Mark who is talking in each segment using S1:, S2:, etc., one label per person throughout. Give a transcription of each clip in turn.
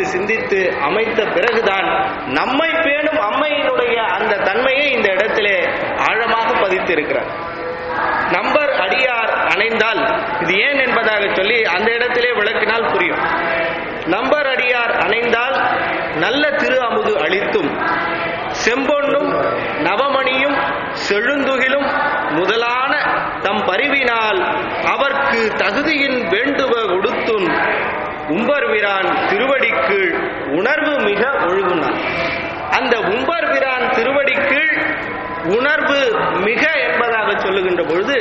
S1: சிந்தித்து அமைத்த பிறகுதான் நம்மை பேணும் அம்மையினுடைய அந்த தன்மையை இந்த இடத்திலே ஆழமாக பதித்து இருக்கிறார் நம்பர் அடியார் அணைந்தால் இது ஏன் என்பதாக சொல்லி அந்த இடத்திலே விளக்கினால் புரியும் நம்பர் அடியார் அணைந்தால் நல்ல திரு அமுது அளித்தும் செம்பொன்னும் நவமணியும் செழுந்துகிலும் முதலான தம் பரிவினால் அவர்க்கு தகுதியின் வேண்டுவ கொடுத்துன் உம்பர்விரான் திருவடிக்கீழ் உணர்வு மிக ஒழுகுனார் அந்த உம்பர்விரான் திருவடிக்கீழ் உணர்வு மிக என்பதாக சொல்லுகின்ற பொழுது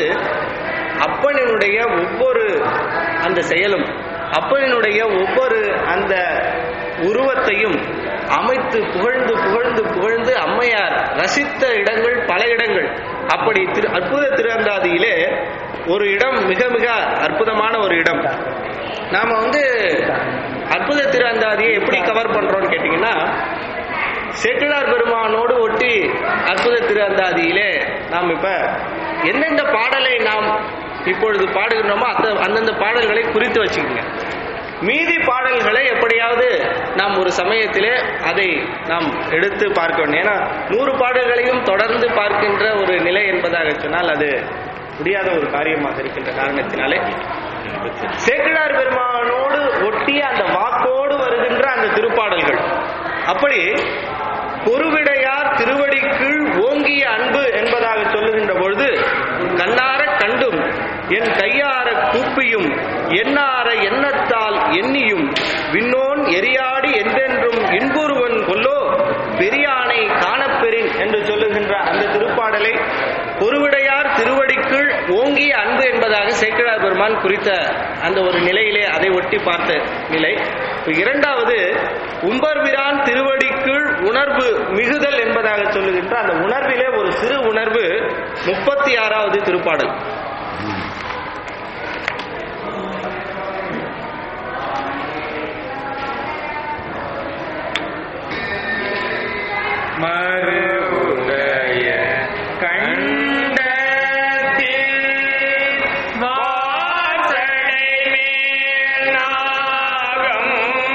S1: அப்பனினுடைய ஒவ்வொரு அந்த செயலும் அப்பனினுடைய ஒவ்வொரு அந்த உருவத்தையும் அமைத்து புகழ்ந்து புகழ்ந்து புகழ்ந்து அம்மையார் ரசித்த இடங்கள் பல இடங்கள் அப்படி திரு அற்புத திருவந்தாதியிலே ஒரு இடம் மிக மிக அற்புதமான ஒரு இடம் நாம வந்து அற்புத திருவந்தாதியை எப்படி கவர் பண்றோம்னு கேட்டீங்கன்னா சேக்கிழார் பெருமானோடு ஒட்டி அற்புத திருவந்தாதியிலே நாம் இப்ப எந்தெந்த பாடலை நாம் இப்பொழுது பாடுகின்றோமோ அந்த அந்தந்த பாடல்களை குறித்து வச்சுக்கோங்க மீதி பாடல்களை எப்படியாவது நாம் ஒரு சமயத்திலே அதை நாம் எடுத்து பார்க்க வேண்டும் ஏன்னா நூறு பாடல்களையும் தொடர்ந்து பார்க்கின்ற ஒரு நிலை என்பதாக சொன்னால் அது முடியாத ஒரு காரியமாக இருக்கின்ற காரணத்தினாலே சேக்கிழார் பெருமானோடு ஒட்டிய அந்த வாக்கோடு வருகின்ற அந்த திருப்பாடல்கள் அப்படி பொறுவிடையார் திருவடிக்குள் ஓங்கிய அன்பு என்பதாக சொல்லுகின்ற பொழுது கண்ணார கண்டும் என் கையார கூப்பியும் எண்ணார எண்ணத்தால் எண்ணியும் விண்ணோன் எரியாடி என்றென்றும் இன்புருவன் கொல்லோ பெரியானை காணப்பெறின் என்று சொல்லுகின்ற அந்த திருப்பாடலை பொறுவிடையார் திருவடிக்குள் ஓங்கிய அன்பு என்பதாக சேக்கிழார் பெருமான் குறித்த அந்த ஒரு நிலையிலே அதை ஒட்டி பார்த்த நிலை இப்ப இரண்டாவது உம்பர்விரான் திருவடிக்குள் உணர்வு மிகுதல் என்பதாக சொல்லுகின்ற அந்த உணர்விலே ஒரு சிறு உணர்வு முப்பத்தி ஆறாவது திருப்பாடல்
S2: மறுவுடைய கண்டத்தில் வாசடை மேல் நாகம்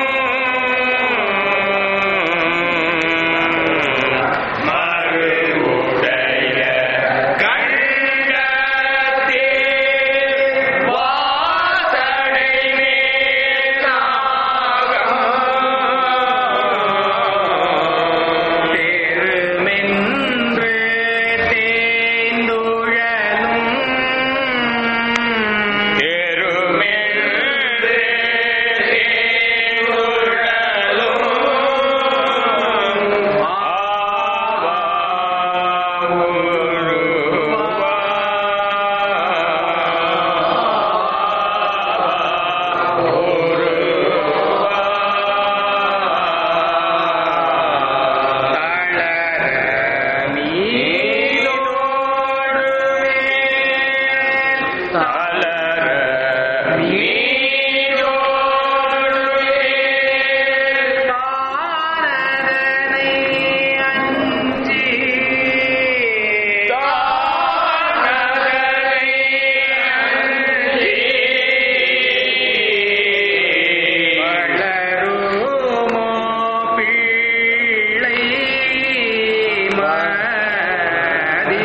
S2: மறுவுடைய கண்டத்தில் வாசடை மேல் நாகம் தெருமென்று தேய்ந்துழலும் தெருமென்று தேய்ந்துழலும் ஆவா வளருமோ பிள்ளை மதி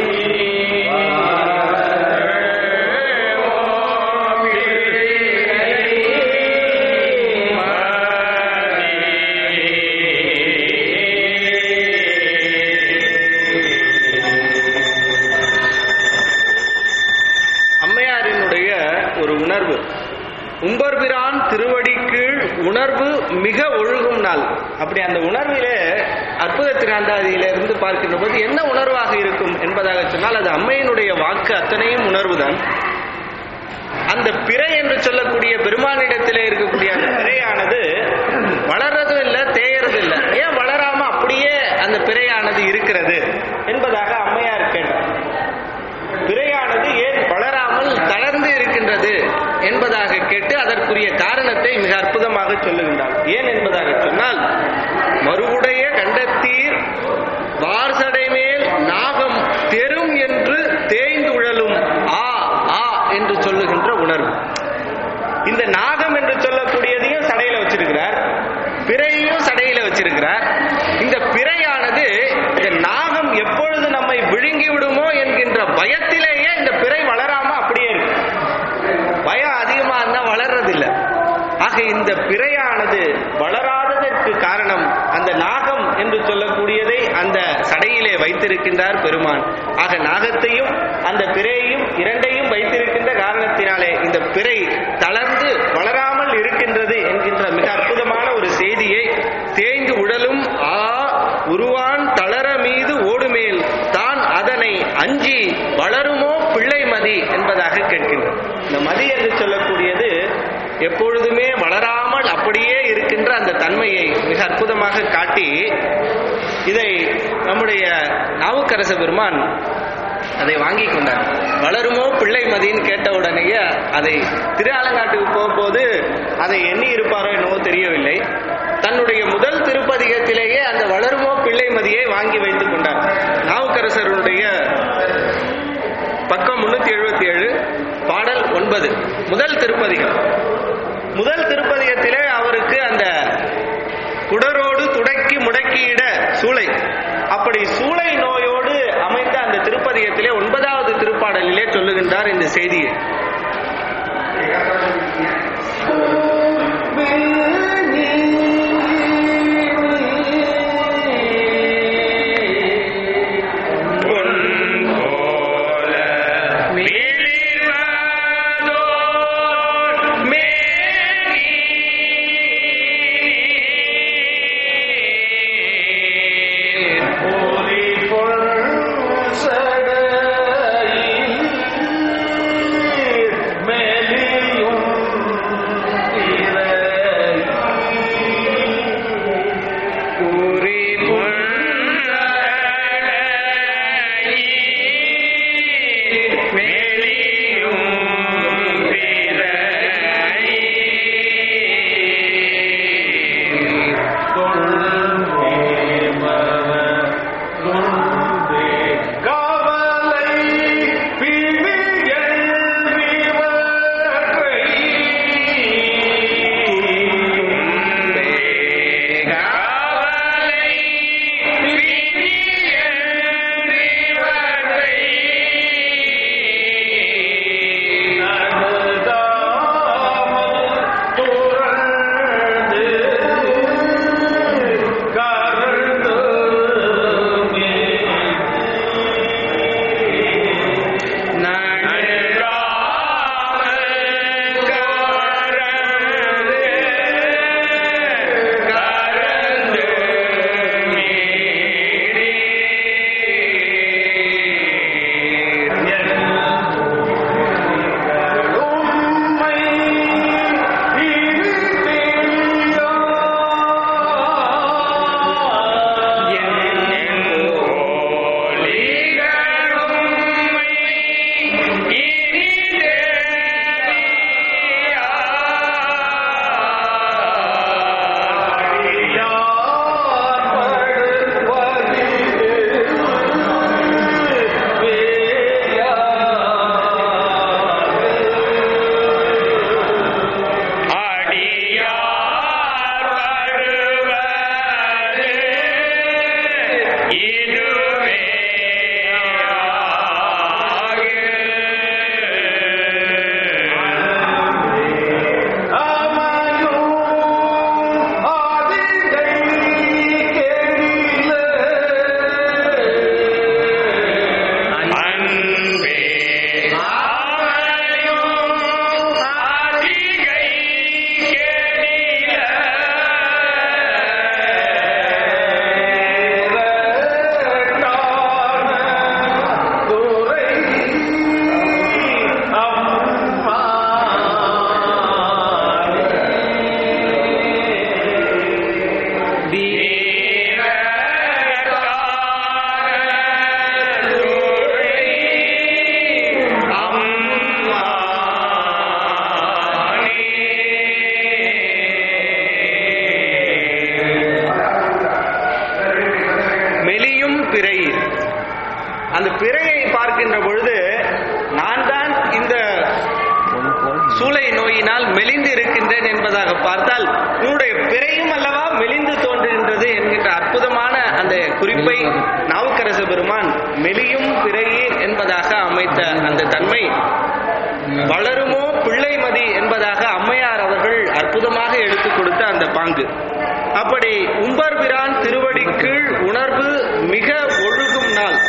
S1: அம்மையாரினுடைய ஒரு உணர்வு உம்பர்பிரான் திருவடிக்கீழ் உணர்வு மிக ஒழுகும் நாள் அப்படி அந்த உணர்விலே அற்புத திராந்தாதியில இருந்து பார்க்கின்ற போது என்ன உணர்வாக இருக்கும் என்பதாக சொன்னால் அது அம்மையினுடைய வாக்கு அத்தனையும் உணர்வுதான் அந்த பிறை என்று சொல்லக்கூடிய பெருமானிடத்திலே இருக்கக்கூடிய அந்த பிறையானது வளர்றதும் இல்லை தேயறதும் இல்லை ஏன் வளராம அப்படியே அந்த பிறையானது இருக்கிறது என்பதாக அம்மையார் கேட்டார் பிறையானது ஏன் வளராமல் தளர்ந்து இருக்கின்றது என்பதாக கேட்டு அதற்குரிய காரணத்தை மிக அற்புதமாக சொல்லுகின்றார் ஏன் என்பதாக சொன்னால் மறுவுடைய கண்டத்தீர் வார்சடை மேல் நாகம் தெரும் என்று தேய்ந்து உழலும் ஆ ஆ என்று சொல்லுகின்ற உணர்வு இந்த நாகம் என்று சொல்லக்கூடியதையும் சடையில வச்சிருக்கிறார் பிறையும் பிறையானது இந்த நாகம் எப்பொழுது நம்மை விழுங்கி விடுமோ என்கின்ற பயத்திலேயே இந்த பிறை வளராம அப்படியே இருக்கு பயம் அதிகமா இருந்தா வளர்றதில்ல ஆக இந்த பிறையானது வளராததற்கு காரணம் அந்த நாகம் என்று சொல்லக்கூடியதை அந்த சடையிலே வைத்திருக்கின்றார் பெருமான் ஆக நாகத்தையும் அந்த பிறையையும் இரண்டையும் வைத்திருக்கின்ற காரணத்தினாலே இந்த பிறை தளர்ந்து வளராமல் இருக்கின்றது என்கின்ற மிக அற்புதமான ஒரு செய்தியை தேய்ந்து உடலும் ஆ உருவான் தளர மீது ஓடுமேல் தான் அதனை அஞ்சி வளருமோ பிள்ளை மதி என்பதாக கேட்கின்றது இந்த மதி என்று சொல்லக்கூடியது எப்பொழுதுமே வளராமல் அப்படியே இருக்கின்ற அந்த தன்மையை மிக அற்புதமாக காட்டி இதை நம்முடைய நாவுக்கரச பெருமான் அதை வாங்கி கொண்டார் வளருமோ பிள்ளை மதின்னு கேட்ட உடனேயே அதை திரு ஆலங்காட்டுக்கு போகும்போது அதை எண்ணி இருப்பாரோ என்னவோ தெரியவில்லை தன்னுடைய முதல் திருப்பதிகத்திலேயே அந்த வளருமோ பிள்ளை மதியை வாங்கி வைத்துக் கொண்டார் நாவுக்கரசருடைய பக்கம் முன்னூத்தி எழுபத்தி ஏழு பாடல் ஒன்பது முதல் திருப்பதிகம் முதல் திருப்பதிகத்திலே அவருக்கு அந்த குடரோடு துடக்கி முடக்கியிட சூளை அப்படி சூளை நோயோடு அமைந்த அந்த திருப்பதிகத்திலே ஒன்பதாவது திருப்பாடலிலே சொல்லுகின்றார் இந்த செய்தியை
S2: பொன்போல மிளிர்வதோர் மேனி. ஒளி பொன் சடையில் மெலியும்
S1: நோயினால் மெலிந்து இருக்கின்றேன் என்பதாக பார்த்தால் உன்னுடைய பிறையும் அல்லவா மெலிந்து தோன்றுகின்றது என்கின்ற அற்புதமான அந்த குறிப்பை நாவுக்கரச பெருமான் மெலியும் பிறையே என்பதாக அமைத்த அந்த தன்மை வளருமோ பிள்ளைமதி என்பதாக அம்மையார் அவர்கள் அற்புதமாக எடுத்துக் கொடுத்த அந்த பாங்கு அப்படி உம்பர் பிரான் திருவடி கீழ் உணர்வு மிக ஒழுகும் நாள்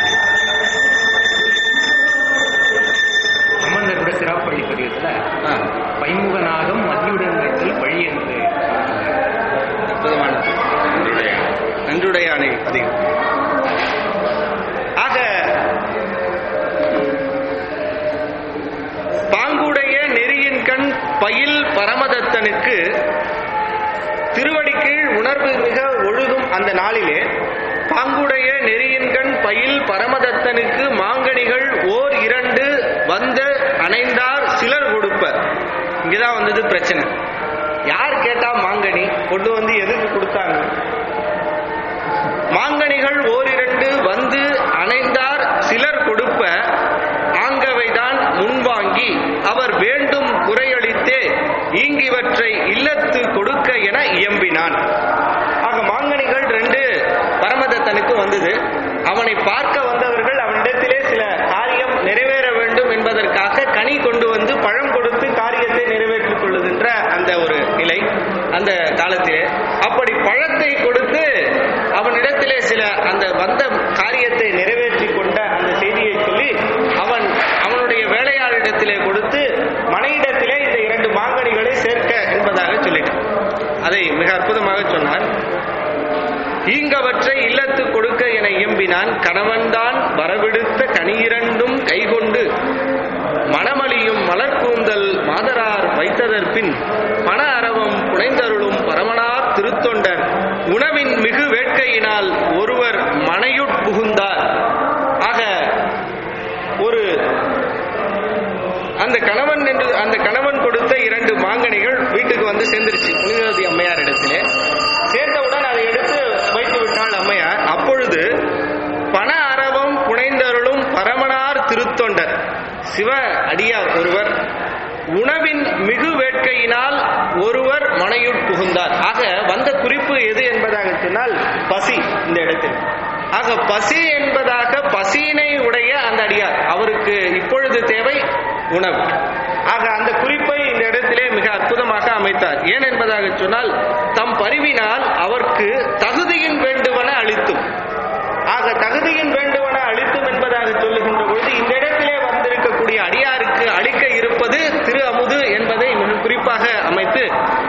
S3: சம்பந்தர் கூட சிறப்பள்ளி பதியத்துல
S1: ஆ,
S3: பைமுகநாகம் மதியுடன் வைத்தல் வழி என்று
S1: அற்புதமானது நன்றுடையானை அதிகம் ஆக பாங்குடைய நெறியின் கண் பயில் பரமதத்தனுக்கு திருவடி கீழ் உணர்வு மிக ஒழுகும் அந்த நாளிலே பாங்குடைய நெறியின்கண் பயில் பரமதத்தனுக்கு மாங்கனிகள் ஓர் இரண்டு வந்து அணைந்தார் சிலர் கொடுப்ப இங்கதான் வந்தது பிரச்சனை யார் கேட்டா மாங்கனி கொண்டு வந்து எதுக்கு கொடுத்தாங்க மாங்கனிகள் ஓரிரண்டு வந்து அணைந்தார் சிலர் கொடுப்ப ஆங்கவைதான் முன்வாங்கி அவர் வேண்டும் குறையளித்தே ஈங்கிவற்றை இல்லத்து கொடுக்க என இயம்பினான் ஆக மாங்கனிகள் ரெண்டு பரமதத்தனுக்கு வந்தது அவனை பார்க்க வந்தவர்கள் அவனிடத்திலே சில காரியம் நிறைவேற வேண்டும் என்பதற்காக கனி கொண்டு வந்து பழம் கொடுத்து காரியத்தை நிறைவேற்றிக் கொள்ளுகின்ற அந்த ஒரு நிலை அந்த காலத்திலே அப்படி பழத்தை கொடுத்து அவனிடத்திலே சில அந்த வந்த காரியத்தை நிறைவேற்றி கொண்ட அந்த செய்தியை சொல்லி அவன் அவனுடைய வேலையாளிடத்திலே கொடுத்து மனையிடத்திலே இந்த இரண்டு மாங்கனிகளை சேர்க்க என்பதாக சொல்லிட்டான் அதை மிக அற்புதமாக சொன்னான் ஈங்கவற்றை இல்லத்து கொடுக்க என இயம்பினான் கணவன்தான் வரவிடுத்த கனியிரண்டும் கைகொண்டு மணமலியும் மலர்கூந்தல் மாதரார் வைத்ததற்பின் பண அரவம் புனைந்தருளும் பரமனார் திருத்தொண்டர் உணவின் மிகு வேட்கையினால் ஒருவர் மனையுட் புகுந்தார் ஆக ஒரு அந்த கணவன் என்று அந்த கணவன் கொடுத்த இரண்டு மாங்கனிகள் வீட்டுக்கு வந்து சேர்ந்துருச்சு புனிதவதி அம்மையார் இடத்திலே சேர்ந்தவுடன் அதை எடுத்து வைத்து விட்டாள் அம்மையார் அப்பொழுது பண அரவம் புனைந்தருளும் பரமனார் திருத்தொண்டர் சிவ அடியார் ஒருவர் உணவின் மிகு வேட்கையினால் ஒருவர் மனையுட் புகுந்தார் ஆக வந்த குறிப்பு எது என்பதாக சொன்னால் பசி இந்த இடத்தில் ஆக பசி என்பதாக பசியினை உடைய அந்த அடியார் அவருக்கு இப்பொழுது தேவை உணவு ஆக அந்த குறிப்பை இந்த இடத்திலே மிக அற்புதமாக அமைத்தார் ஏன் என்பதாக சொன்னால் தம் பரிவினால் அவர்க்கு தகுதியின் வேண்டுவன அளித்தும் ஆக தகுதியின் வேண்டுவன அளித்தும் என்பதாக சொல்லுகின்ற பொழுது இந்த இடத்திலே வந்திருக்கக்கூடிய அடியாருக்கு அளிக்க இருப்பது திரு அமுது என்பதை மிக குறிப்பாக அமைத்து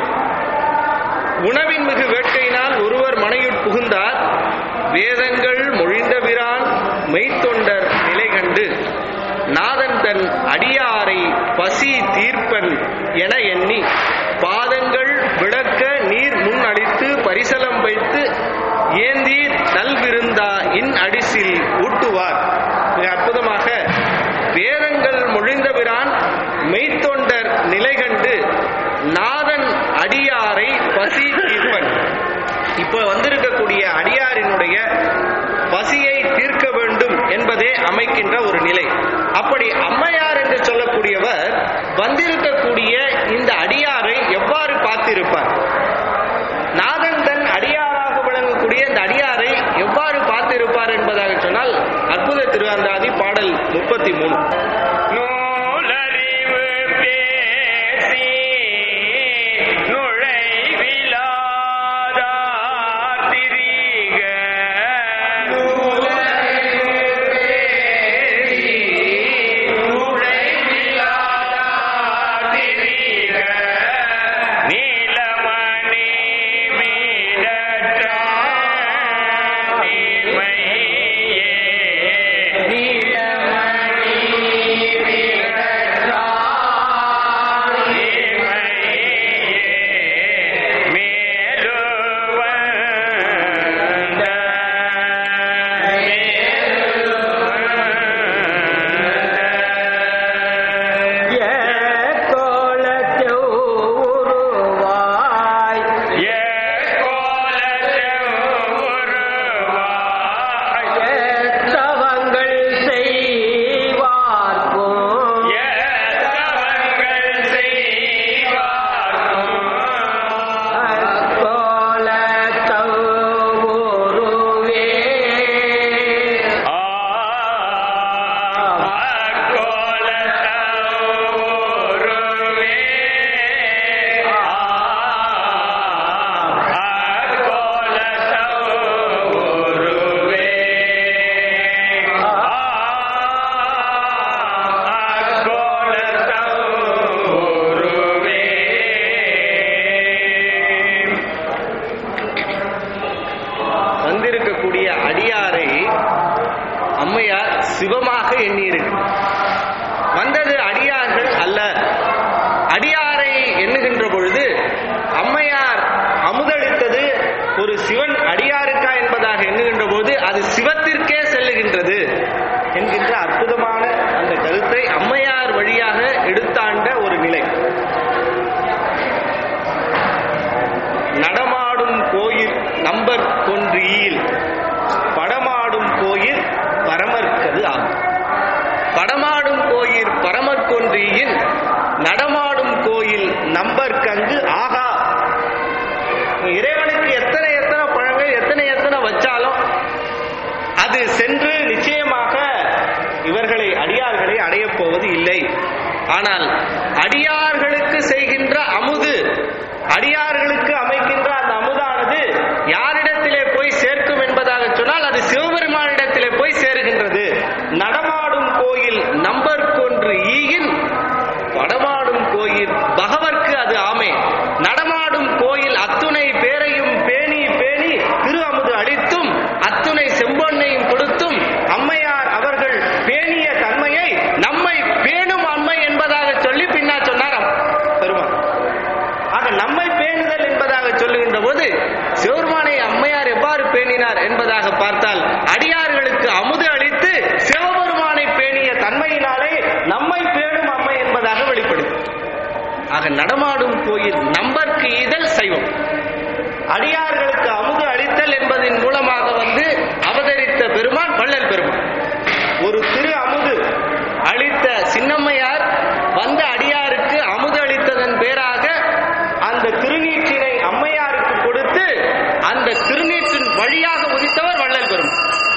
S1: உணவின் மிகு வேட்கையினால் ஒருவர் மனையுட் புகுந்தார் வேதங்கள் மொழிந்தவிரான் மெய்த்தொண்டர் நிலை கண்டு நாதன் தன் அடியாரை பசி தீர்ப்பன் என எண்ணி பாதங்கள் விளக்க நீர் முன் அளித்து பரிசலம் வைத்து ஏந்தி நல்விருந்தா இன் அடிசில் ஊட்டுவார் மிக அற்புதமாக வேதங்கள் மொழிந்தவிரான் மெய்த்தொண்டர் நிலை கண்டு நாதன் அடியாரை பசி தீர்ப்பன் இப்ப வந்திருக்கக்கூடிய அடியாரினுடைய பசியை தீர்க்க வேண்டும் என்பதே அமைக்கின்ற ஒரு நிலை அப்படி அம்மையார் என்று சொல்லக்கூடியவர் வந்திருக்கக்கூடிய இந்த அடியாரை எவ்வாறு பார்த்திருப்பார் நாதன் தன் அடியாராக விளங்கக்கூடிய இந்த அடியாரை எவ்வாறு பார்த்திருப்பார் என்பதாக சொன்னால் அற்புத திருவந்தாதி பாடல் முப்பத்தி மூணு
S2: நூலறிவு பேசி நுழைவிலாதார் திரிக நூலறிவு பேசி நுழைவிலாதார்
S1: ஆனால் அடியார்களுக்கு செய்கின்ற அமுது அடியார்களுக்கு அமைக்கின்ற அந்த அமுதானது யாரிடத்திலே போய் சேர்க்கும் என்பதாக சொன்னால் அது சிவபெருமானிடத்திலே போய் சேருகின்றது நடமாடும் கோயில் நம்பர்க்கொன்று ஈயின் வடமாடும் கோயில் பகவர்க்கு அது ஆமே நடமாடும் கோயில் அத்துணை பேரையும் பேணி பேணி திரு அமுது அளித்தும் அத்துணை செம்பொன்னையும் கொடுத்தும் அம்மையார் அவர்கள் பேணிய தன்மையை நம்மை பேணும் அம்மை என்பதாக சொல்லி பின்னா சொன்னார் அம்- பெருமாள் ஆக நம்மை பேணுதல் என்பதாக சொல்லுகின்ற போது சிவபெருமானை அம்மையார் எவ்வாறு பேணினார் என்பதாக பார்த்தால் அடியார்களுக்கு அமுது அளித்து சிவபெருமானை பேணிய தன்மையினாலே நம்மை பேணும் அம்மை என்பதாக வெளிப்படுது ஆக நடமாடும் கோயில் நம்பர்க்கு இதழ் சைவம் அடியார்களுக்கு அமுது அளித்தல் என்பதன் மூலமாக வந்து அவதரித்த பெருமான் வள்ளல் பெருமான் ஒரு திரு அமுது அளித்த சின்னம்மையார் வந்த அடியாருக்கு அமுது அளித்ததன் பேராக அந்த திருநீற்றினை அம்மையாருக்கு கொடுத்து அந்த திருநீற்றின் வழியாக உதித்தவர் வள்ளல் பெருமான்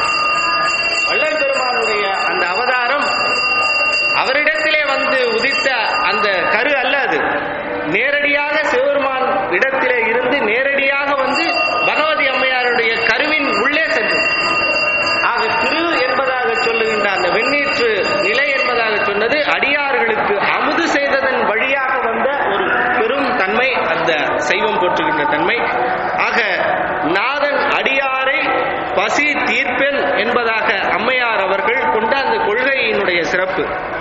S1: வள்ளல் பெருமானுடைய அந்த அவதாரம் அவரிடத்திலே வந்து உதித்த அந்த கரு அல்ல அது நேரடியாக சிவபெருமான் இடத்திலே இருந்து நேரடியாக வந்து பகவதி அம்மையாருடைய கருவின் உள்ளே சென்று ஆக திரு என்பதாக சொல்லுகின்ற அந்த வெண்ணீற்று நிலை என்பதாக சொன்னது அடியார்களுக்கு அமுது செய்ததன் வழியாக வந்த ஒரு பெரும் தன்மை அந்த சைவம் போற்றுகின்ற தன்மை ஆக நாதன் அடியாரை பசி தீர்ப்பென் என்பதாக அம்மையார் அவர்கள் கொண்ட அந்த கொள்கையினுடைய சிறப்பு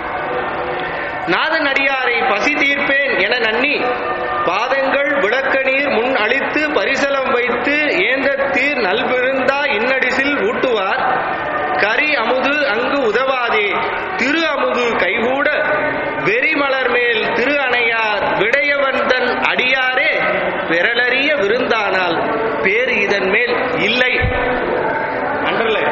S1: நாதன் அடியாரை பசி தீர்ப்பேன் என நன்னி பாதங்கள் விளக்க நீர் முன் அளித்து பரிசலம் வைத்து ஏந்த தீர் நல்விருந்தா இன்னடிசில் ஊட்டுவார் கரி அமுது அங்கு உதவாதே திரு அமுது கைகூட வெறிமலர் மேல் திரு அணையார் விடையவந்தன் அடியாரே விரலறிய விருந்தானால் பேர் இதன் மேல் இல்லை அன்றல்ல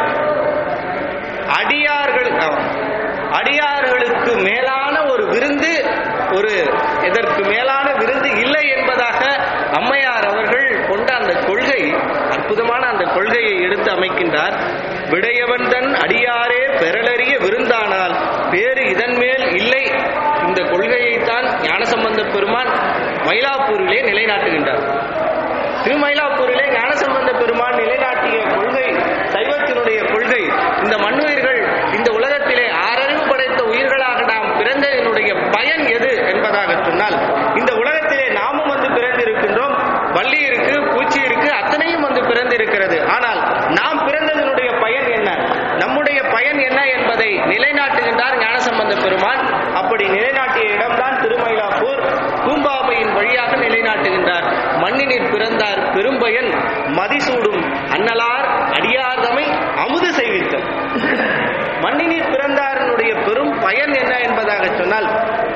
S1: அடியார்கள் ஆமா. அடியார்களுக்கு மேலான ஒரு விருந்து ஒரு இதற்கு மேலான விருந்து இல்லை என்பதாக அம்மையார் அவர்கள் கொண்ட அந்த கொள்கை அற்புதமான அந்த கொள்கையை எடுத்து அமைக்கின்றார் விடையவந்தன் அடியாரே பெறலறிய விருந்தானால் பேறு இதன் மேல் இல்லை இந்த கொள்கையைத்தான் ஞானசம்பந்த பெருமான் மயிலாப்பூரிலே நிலைநாட்டுகின்றார் திருமயிலாப்பூரிலே ஞானசம்பந்த பெருமான் நிலைநாட்டிய கொள்கை சைவத்தினுடைய கொள்கை இந்த மண்ணுயிர்கள் இந்த உலகத்திலே ஆறறிவு படைத்த உயிர்களாக நாம் பிறந்ததனுடைய பயன் எது என்பதாக சொன்னால் இந்த உலகத்திலே நாமும் வந்து பிறந்திருக்கின்றோம் வள்ளி இருக்கு பூச்சி இருக்கு அத்தனையும் வந்து பிறந்திருக்கிறது ஆனால் நாம் பிறந்ததனுடைய பயன் என்ன நம்முடைய பயன் என்ன என்பதை நிலைநாட்டுகின்றார் ஞானசம்பந்த பெருமான் அப்படி நிலைநாட்டிய இடம்தான் திருமயிலாப்பூர் பூம்பாபையின் வழியாக நிலைநாட்டுகின்றார் மண்ணினில் பிறந்தார் பெரும்பயன் மதிசூடும் அன்னலார் அடியார்தமை அமுது செய்வித்தல் மண்ணினில் பிறந்தாரனுடைய பெரும் பயன் என்ன என்பதாக சொன்னால்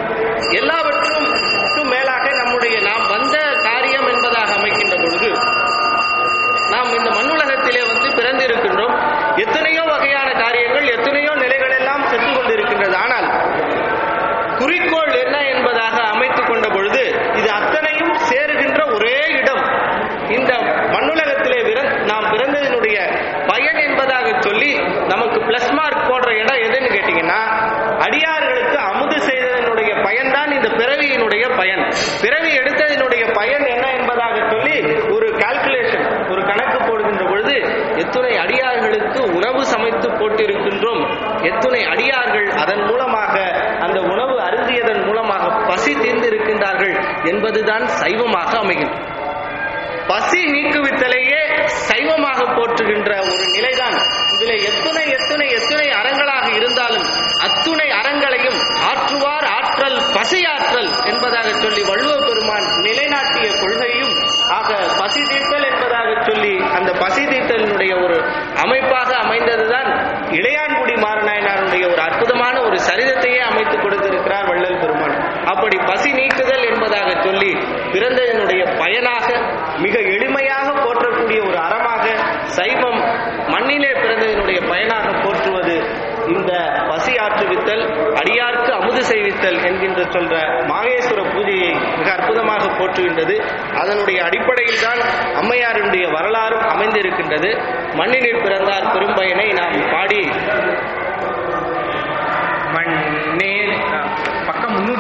S1: எல்லாவற்றும் மேலாக நம்முடைய நாம் வந்த காரியம் என்பதாக அமைக்கின்ற பொழுது நாம் இந்த மண்ணுலகத்திலே வந்து பிறந்திருக்கின்றோம் எத்தனையோ வகையான காரியங்கள் எத்தனையோ நிலைகள் எல்லாம் சென்று கொண்டிருக்கின்றது ஆனால் குறிக்கோள் என்ன என்பதாக அமைத்துக் கொண்ட பொழுது இது அத்தனையும் சேருகின்ற ஒரே இடம் இந்த மண்ணுலகத்திலே விர- நாம் பிறந்ததனுடைய பயன் என்பதாக சொல்லி நமக்கு பிளஸ் மார்க் போடுற இடம் எதுன்னு கேட்டீங்கன்னா அடியார்களுக்கு அமுது செய்ததனுடைய பயன்தான் இந்த பிறவியினுடைய பயன் பிறவி எடுத்ததனுடைய பயன் என்ன என்பதாக சொல்லி ஒரு கால்குலேஷன் ஒரு கணக்கு போடுகின்ற பொழுது எத்துணை அடியார்களுக்கு உணவு சமைத்து போட்டிருக்கின்றோம் எத்துணை அடியார்கள் அதன் மூலமாக அந்த உணவு அருந்தியதன் மூலமாக பசி தீர்ந்திருக்கின்றார்கள் என்பதுதான் சைவமாக அமைகின்றது பசி நீக்குவித்தலையே சைவமாக போற்றுகின்ற ஒரு நிலைதான் இதில் எத்துணை எத்துணை எத்துணை அறங்களாக இருந்தாலும் அத்துணை அறங்களையும் ஆற்றுவார் ஆற்றல் பசியாற்றல் என்பதாக சொல்லி வள்ளுவ பெருமான் நிலைநாட்டிய கொள்கையும் ஆக பசி தீர்த்தல் என்பதாக சொல்லி அந்த பசி தீர்த்தலினுடைய ஒரு அமைப்பாக அமைந்ததுதான் இளையான்குடி மாறநாயனாருடைய ஒரு அற்புதமான ஒரு சரிதத்தையே அமைத்துக் கொடுத்திருக்கிறார் வள்ளல் பெருமான் அப்படி பசி நீக்குதல் என்பதாக சொல்லி பிறந்ததனுடைய பயனாக மிக எளிமையாக போற்றக்கூடிய ஒரு அறமாக சைவம் மண்ணிலே பிறந்ததனுடைய பயனாக போற்றுவது இந்த பசி ஆற்றுவித்தல் அடியார்க்கு அமுது செய்வித்தல் என்கின்ற சொல்ற மாகேஸ்வர பூஜையை மிக அற்புதமாக போற்றுகின்றது அதனுடைய அடிப்படையில் தான் அம்மையாருடைய வரலாறும் அமைந்திருக்கின்றது மண்ணினில் பிறந்தார் பெரும்பயனை நாம் பாடி
S3: மண்ணே பக்கம் முன்னூத்தி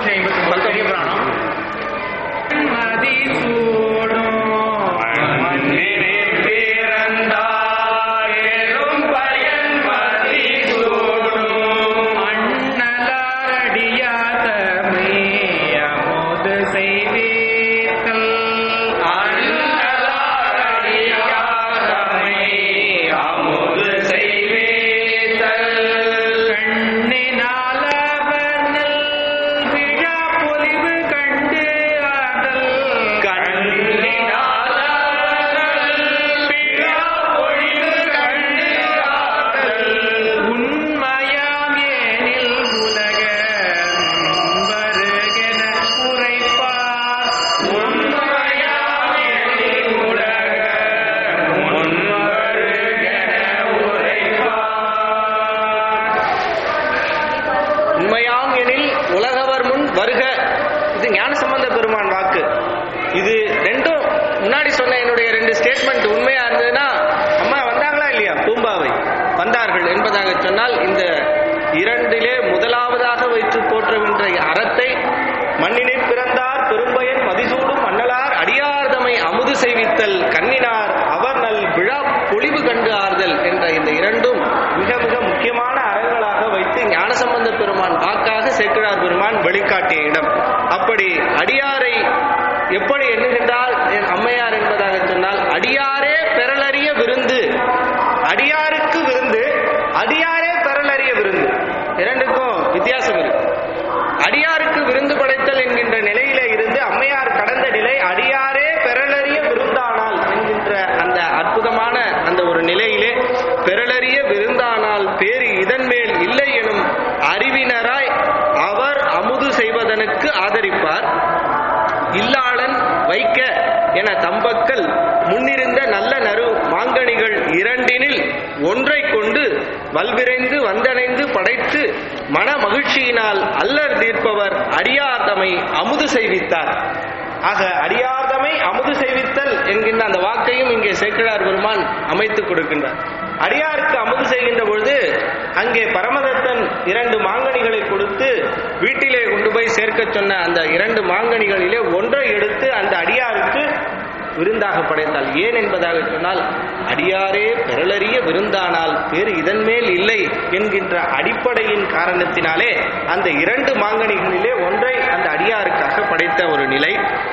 S1: உலகவர் முன் வருக இது ஞானசம்பந்த பெருமான் வாக்கு இது ரெண்டும் முன்னாடி சொன்ன என்னுடைய ரெண்டு ஸ்டேட்மெண்ட் உண்மையா இருந்ததுன்னா அம்மா வந்தாங்களா இல்லையா பூம்பாவை வந்தார்கள் என்பதாக சொன்னால் இந்த இரண்டிலே முதலாவதாக வைத்து போற்றுகின்ற அறத்தை மண்ணினை பிறந்தார் பெரும்பயன் மதிசூடும் மன்னலார் அடியார்தமை அமுது செய்வித்தல் கண்ணினார் அவர் நல் விழா பொலிவு கண்டு ஆறுதல் என்ற இந்த இரண்டும் மிக மிக முக்கியமான அறங்களாக வைத்து ஞானசம்பந்த பெருமான் வாக்காக சேக்கிழார் பெருமான் வெளிக்காட்டிய இடம் அப்படி அடியாரை எப்படி எண்ணுகின்றால் என் அம்மையார் என்பதாக சொன்னால் அடியாரே பெறலறிய விருந்து அடியாருக்கு விருந்து அடியாரே பெறலறிய விருந்து இரண்டுக்கும் வித்தியாசம் இருக்கு அடியாருக்கு விருந்து படைத்தல் என்கின்ற நிலையில இருந்து அம்மையார் கடந்த நிலை அடியாரே பெறலறிய விருந்தானால் என்கின்ற அந்த அற்புதமான அந்த ஒரு நிலையிலே பெறலறிய விருந்தானால் பேரு இதன் மேல் இல்லை எனும் அறிவினராய் அவர் அமுது செய்வதனுக்கு ஆதரிப்பார் இல்லாளன் வைக்க என தம்பக்கல் முன்னிருந்த நல்ல நறு மாங்கனிகள் இரண்டினில் ஒன்றை கொண்டு வல்விரைந்து வந்தணைந்து படைத்து மன மகிழ்ச்சியினால் அல்லர் தீர்ப்பவர் அடியார்தமை அமுது செய்வித்தார் ஆக அடியார்தமை அமுது செய்வித்தல் என்கின்ற அந்த வாக்கையும் இங்கே சேக்கிழார் பெருமான் அமைத்துக் கொடுக்கின்றார் அடியாருக்கு அமுது செய்கின்ற பொழுது அங்கே பரமதத்தன் இரண்டு மாங்கனிகளை கொடுத்து வீட்டிலே கொண்டு போய் சேர்க்க சொன்ன அந்த இரண்டு மாங்கனிகளிலே ஒன்றை எடுத்து அந்த அடியாருக்கு விருந்தாக படைத்தால் ஏன் என்பதாக சொன்னால் அடியாரே பெறலறிய விருந்தானால் பேரு இதன் மேல் இல்லை என்கின்ற அடிப்படையின் காரணத்தினாலே அந்த இரண்டு மாங்கனிகளிலே ஒன்றை அந்த அடியாருக்காக படைத்த ஒரு நிலை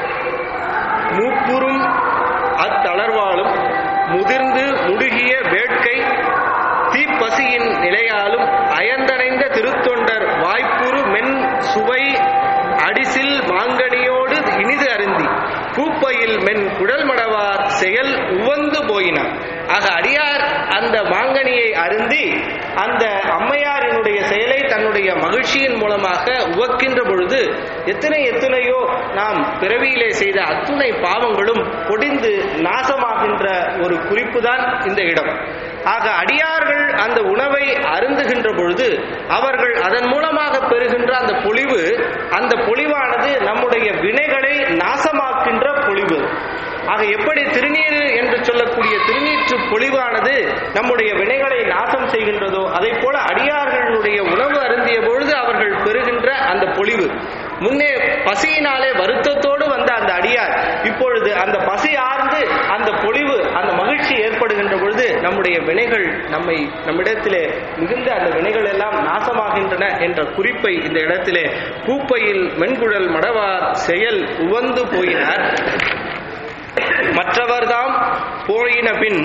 S1: மூப்புறும் அத்தளர்வாலும் முதிர்ந்து முடுகிய வேட்கை தீப்பசியின் நிலையாலும் அயந்தடைந்த திருத்தொண்டர் வாய்ப்புறு மென் சுவை அடிசில் மாங்கனியோடு இனிது அருந்தி கூப்பையில் மென் குடல் மடவார் செயல் உவந்து போயினார் ஆக அடியார் அந்த மாங்கனியை அருந்தி அந்த அம்மையாரினுடைய செயலை தன்னுடைய மகிழ்ச்சியின் மூலமாக உவக்கின்ற பொழுது எத்தனை எத்தனையோ நாம் பிறவியிலே செய்த அத்துணை பாவங்களும் பொடிந்து நாசமாகின்ற ஒரு குறிப்பு தான் இந்த இடம் ஆக அடியார்கள் அந்த உணவை அருந்துகின்ற பொழுது அவர்கள் அதன் மூலமாக பெறுகின்ற அந்த பொலிவு அந்த பொலிவானது நம்முடைய வினைகளை நாசமாக்கின்ற பொலிவு ஆக எப்படி திருநீர் என்று சொல்லக்கூடிய திருநீற்று பொலிவானது நம்முடைய வினைகளை நாசம் செய்கின்றதோ அதை போல அடியார்களுடைய உணவு அருந்திய பொழுது அவர்கள் பெறுகின்ற அந்த பொலிவு முன்னே பசியினாலே வருத்தத்தோடு வந்த அந்த அடியார் இப்பொழுது அந்த பசி ஆர்ந்து அந்த பொலிவு அந்த மகிழ்ச்சி ஏற்படுகின்ற பொழுது நம்முடைய வினைகள் நம்மை நம்மிடத்திலே மிகுந்த அந்த வினைகள் எல்லாம் நாசமாகின்றன என்ற குறிப்பை இந்த இடத்திலே பூப்பையில் மென்குழல் மடவார் செயல் உவந்து போயினார் மற்றவர்தாம் போயின பின்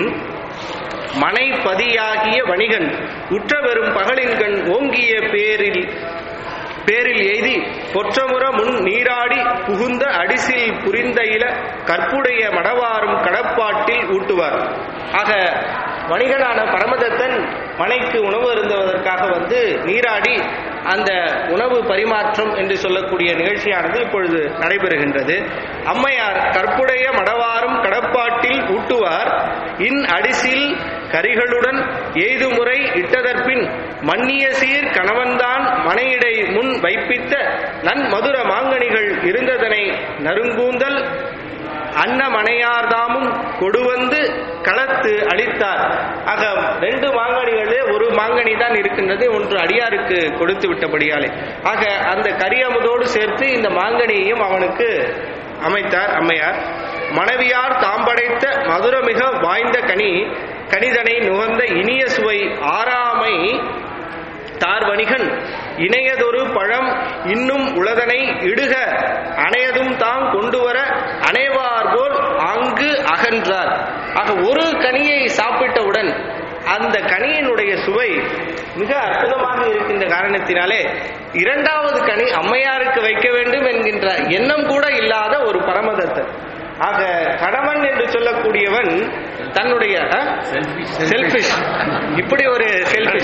S1: மனைப்பதியாகிய வணிகன் உற்ற வெறும் பகலின்கண் ஓங்கிய பேரில் பேரில் எய்தி பொற்றமுற முன் நீராடி புகுந்த அடிசில் புரிந்த இல கற்புடைய மடவாரும் கடப்பாட்டில் ஊட்டுவார் ஆக வணிகனான பரமதத்தன் மனைக்கு உணவு அருந்துவதற்காக வந்து நீராடி அந்த உணவு பரிமாற்றம் என்று சொல்லக்கூடிய நிகழ்ச்சியானது இப்பொழுது நடைபெறுகின்றது அம்மையார் கற்புடைய மடவாரும் கடப்பாட்டில் ஊட்டுவார் இன் அடிசில் கரிகளுடன் எய்துமுறை இட்டதற்பின் மன்னிய சீர் கணவன்தான் மனையிடை முன் வைப்பித்த நன் மதுர மாங்கனிகள் இருந்ததனை நறுங்கூந்தல் அன்னமனையார்தாமும் கொடுவந்து களத்து அளித்தார் ஆக ரெண்டு மாங்கனிகளே ஒரு மாங்கனி தான் இருக்கின்றது ஒன்று அடியாருக்கு கொடுத்து விட்டபடியாலே ஆக அந்த கரியமுதோடு சேர்த்து இந்த மாங்கனியையும் அவனுக்கு அமைத்தார் அம்மையார் மனைவியார் தாம் படைத்த மதுரமிக வாய்ந்த கனி கனிதனை நுகர்ந்த இனிய சுவை ஆறாமை தார்வணிகன் இணையதொரு பழம் இன்னும் உளதனை இடுக அணையதும் தாம் கொண்டு வர அணைவார் போல் அங்கு அகன்றார் ஆக ஒரு கனியை சாப்பிட்டவுடன் அந்த கனியினுடைய சுவை மிக அற்புதமாக இருக்கின்ற காரணத்தினாலே இரண்டாவது கனி அம்மையாருக்கு வைக்க வேண்டும் என்கின்ற எண்ணம் கூட இல்லாத ஒரு பரமதத்தன் ஆக கணவன் என்று சொல்லக்கூடியவன் தன்னுடைய செல்பிஷ் இப்படி ஒரு செல்பிஷ்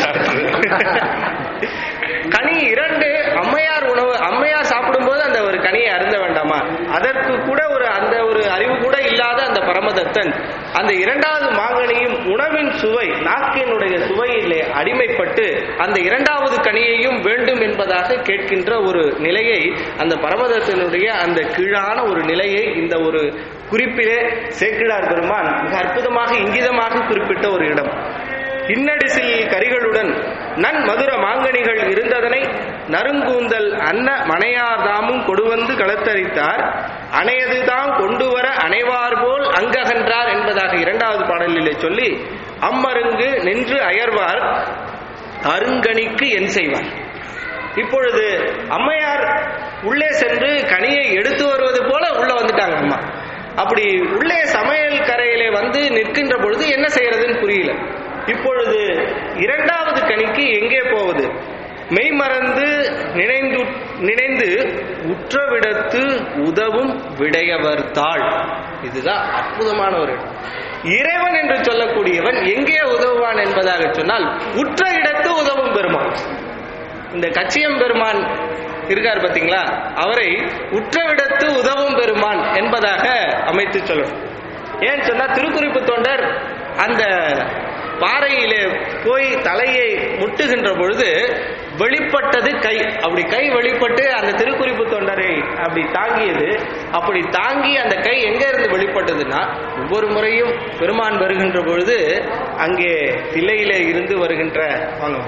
S1: கனி இரண்டு அம்மையார் உணவு அம்மையார் சாப்பிடும்போது அந்த ஒரு கனியை அருந்த வேண்டாமா அதற்கு கூட ஒரு அந்த ஒரு அறிவு கூட இல்லாத அந்த பரமதத்தன் பரமதத்தன் அந்த இரண்டாவது மாங்கனியும் உணவின் சுவை நாக்கினுடைய சுவையிலே அடிமைப்பட்டு அந்த இரண்டாவது கனியையும் வேண்டும் என்பதாக கேட்கின்ற ஒரு நிலையை அந்த பரமதத்தனுடைய அந்த கீழான ஒரு நிலையை இந்த ஒரு குறிப்பிலே சேக்கிழார் பெருமான் மிக அற்புதமாக இங்கிதமாக குறிப்பிட்ட ஒரு இடம் இன்னடிசில் கரிகளுடன் நன் மதுர மாங்கனிகள் இருந்ததனை நறுங்கூந்தல் அன்ன மனையார்தாமும் கொடுவந்து களத்தரித்தார் அணையதுதான் கொண்டு வர அணைவார் போல் அங்ககன்றார் என்பதாக இரண்டாவது பாடலிலே சொல்லி அம்மருங்கு நின்று அயர்வார் அருங்கனிக்கு என் செய்வார் இப்பொழுது அம்மையார் உள்ளே சென்று கனியை எடுத்து வருவது போல உள்ள வந்துட்டாங்க அம்மா அப்படி உள்ளே சமையல் கரையிலே வந்து நிற்கின்ற பொழுது என்ன செய்யறதுன்னு புரியல இப்பொழுது இரண்டாவது கனிக்கு எங்கே போவது மெய்மறந்து நினைந்து நினைந்து உற்றவிடத்து உதவும் விடையவர் தாள் இதுதான் அற்புதமான ஒரு இடம் இறைவன் என்று சொல்லக்கூடியவன் எங்கே உதவுவான் என்பதாக சொன்னால் உற்ற இடத்து உதவும் பெருமான் இந்த கச்சியம் பெருமான் இருக்கார் பாத்தீங்களா அவரை உற்றவிடத்து உதவும் பெருமான் என்பதாக அமைத்து சொல்லணும் ஏன் சொன்னா திருக்குறிப்பு தொண்டர் அந்த பாறையிலே போய் தலையை முட்டுகின்ற பொழுது வெளிப்பட்டது கை அப்படி கை வெளிப்பட்டு அந்த திருக்குறிப்பு தொண்டரை அப்படி தாங்கியது அப்படி தாங்கி அந்த கை எங்க இருந்து வெளிப்பட்டதுன்னா ஒவ்வொரு முறையும் பெருமான் வருகின்ற பொழுது அங்கே தில்லையிலே இருந்து வருகின்ற வாங்க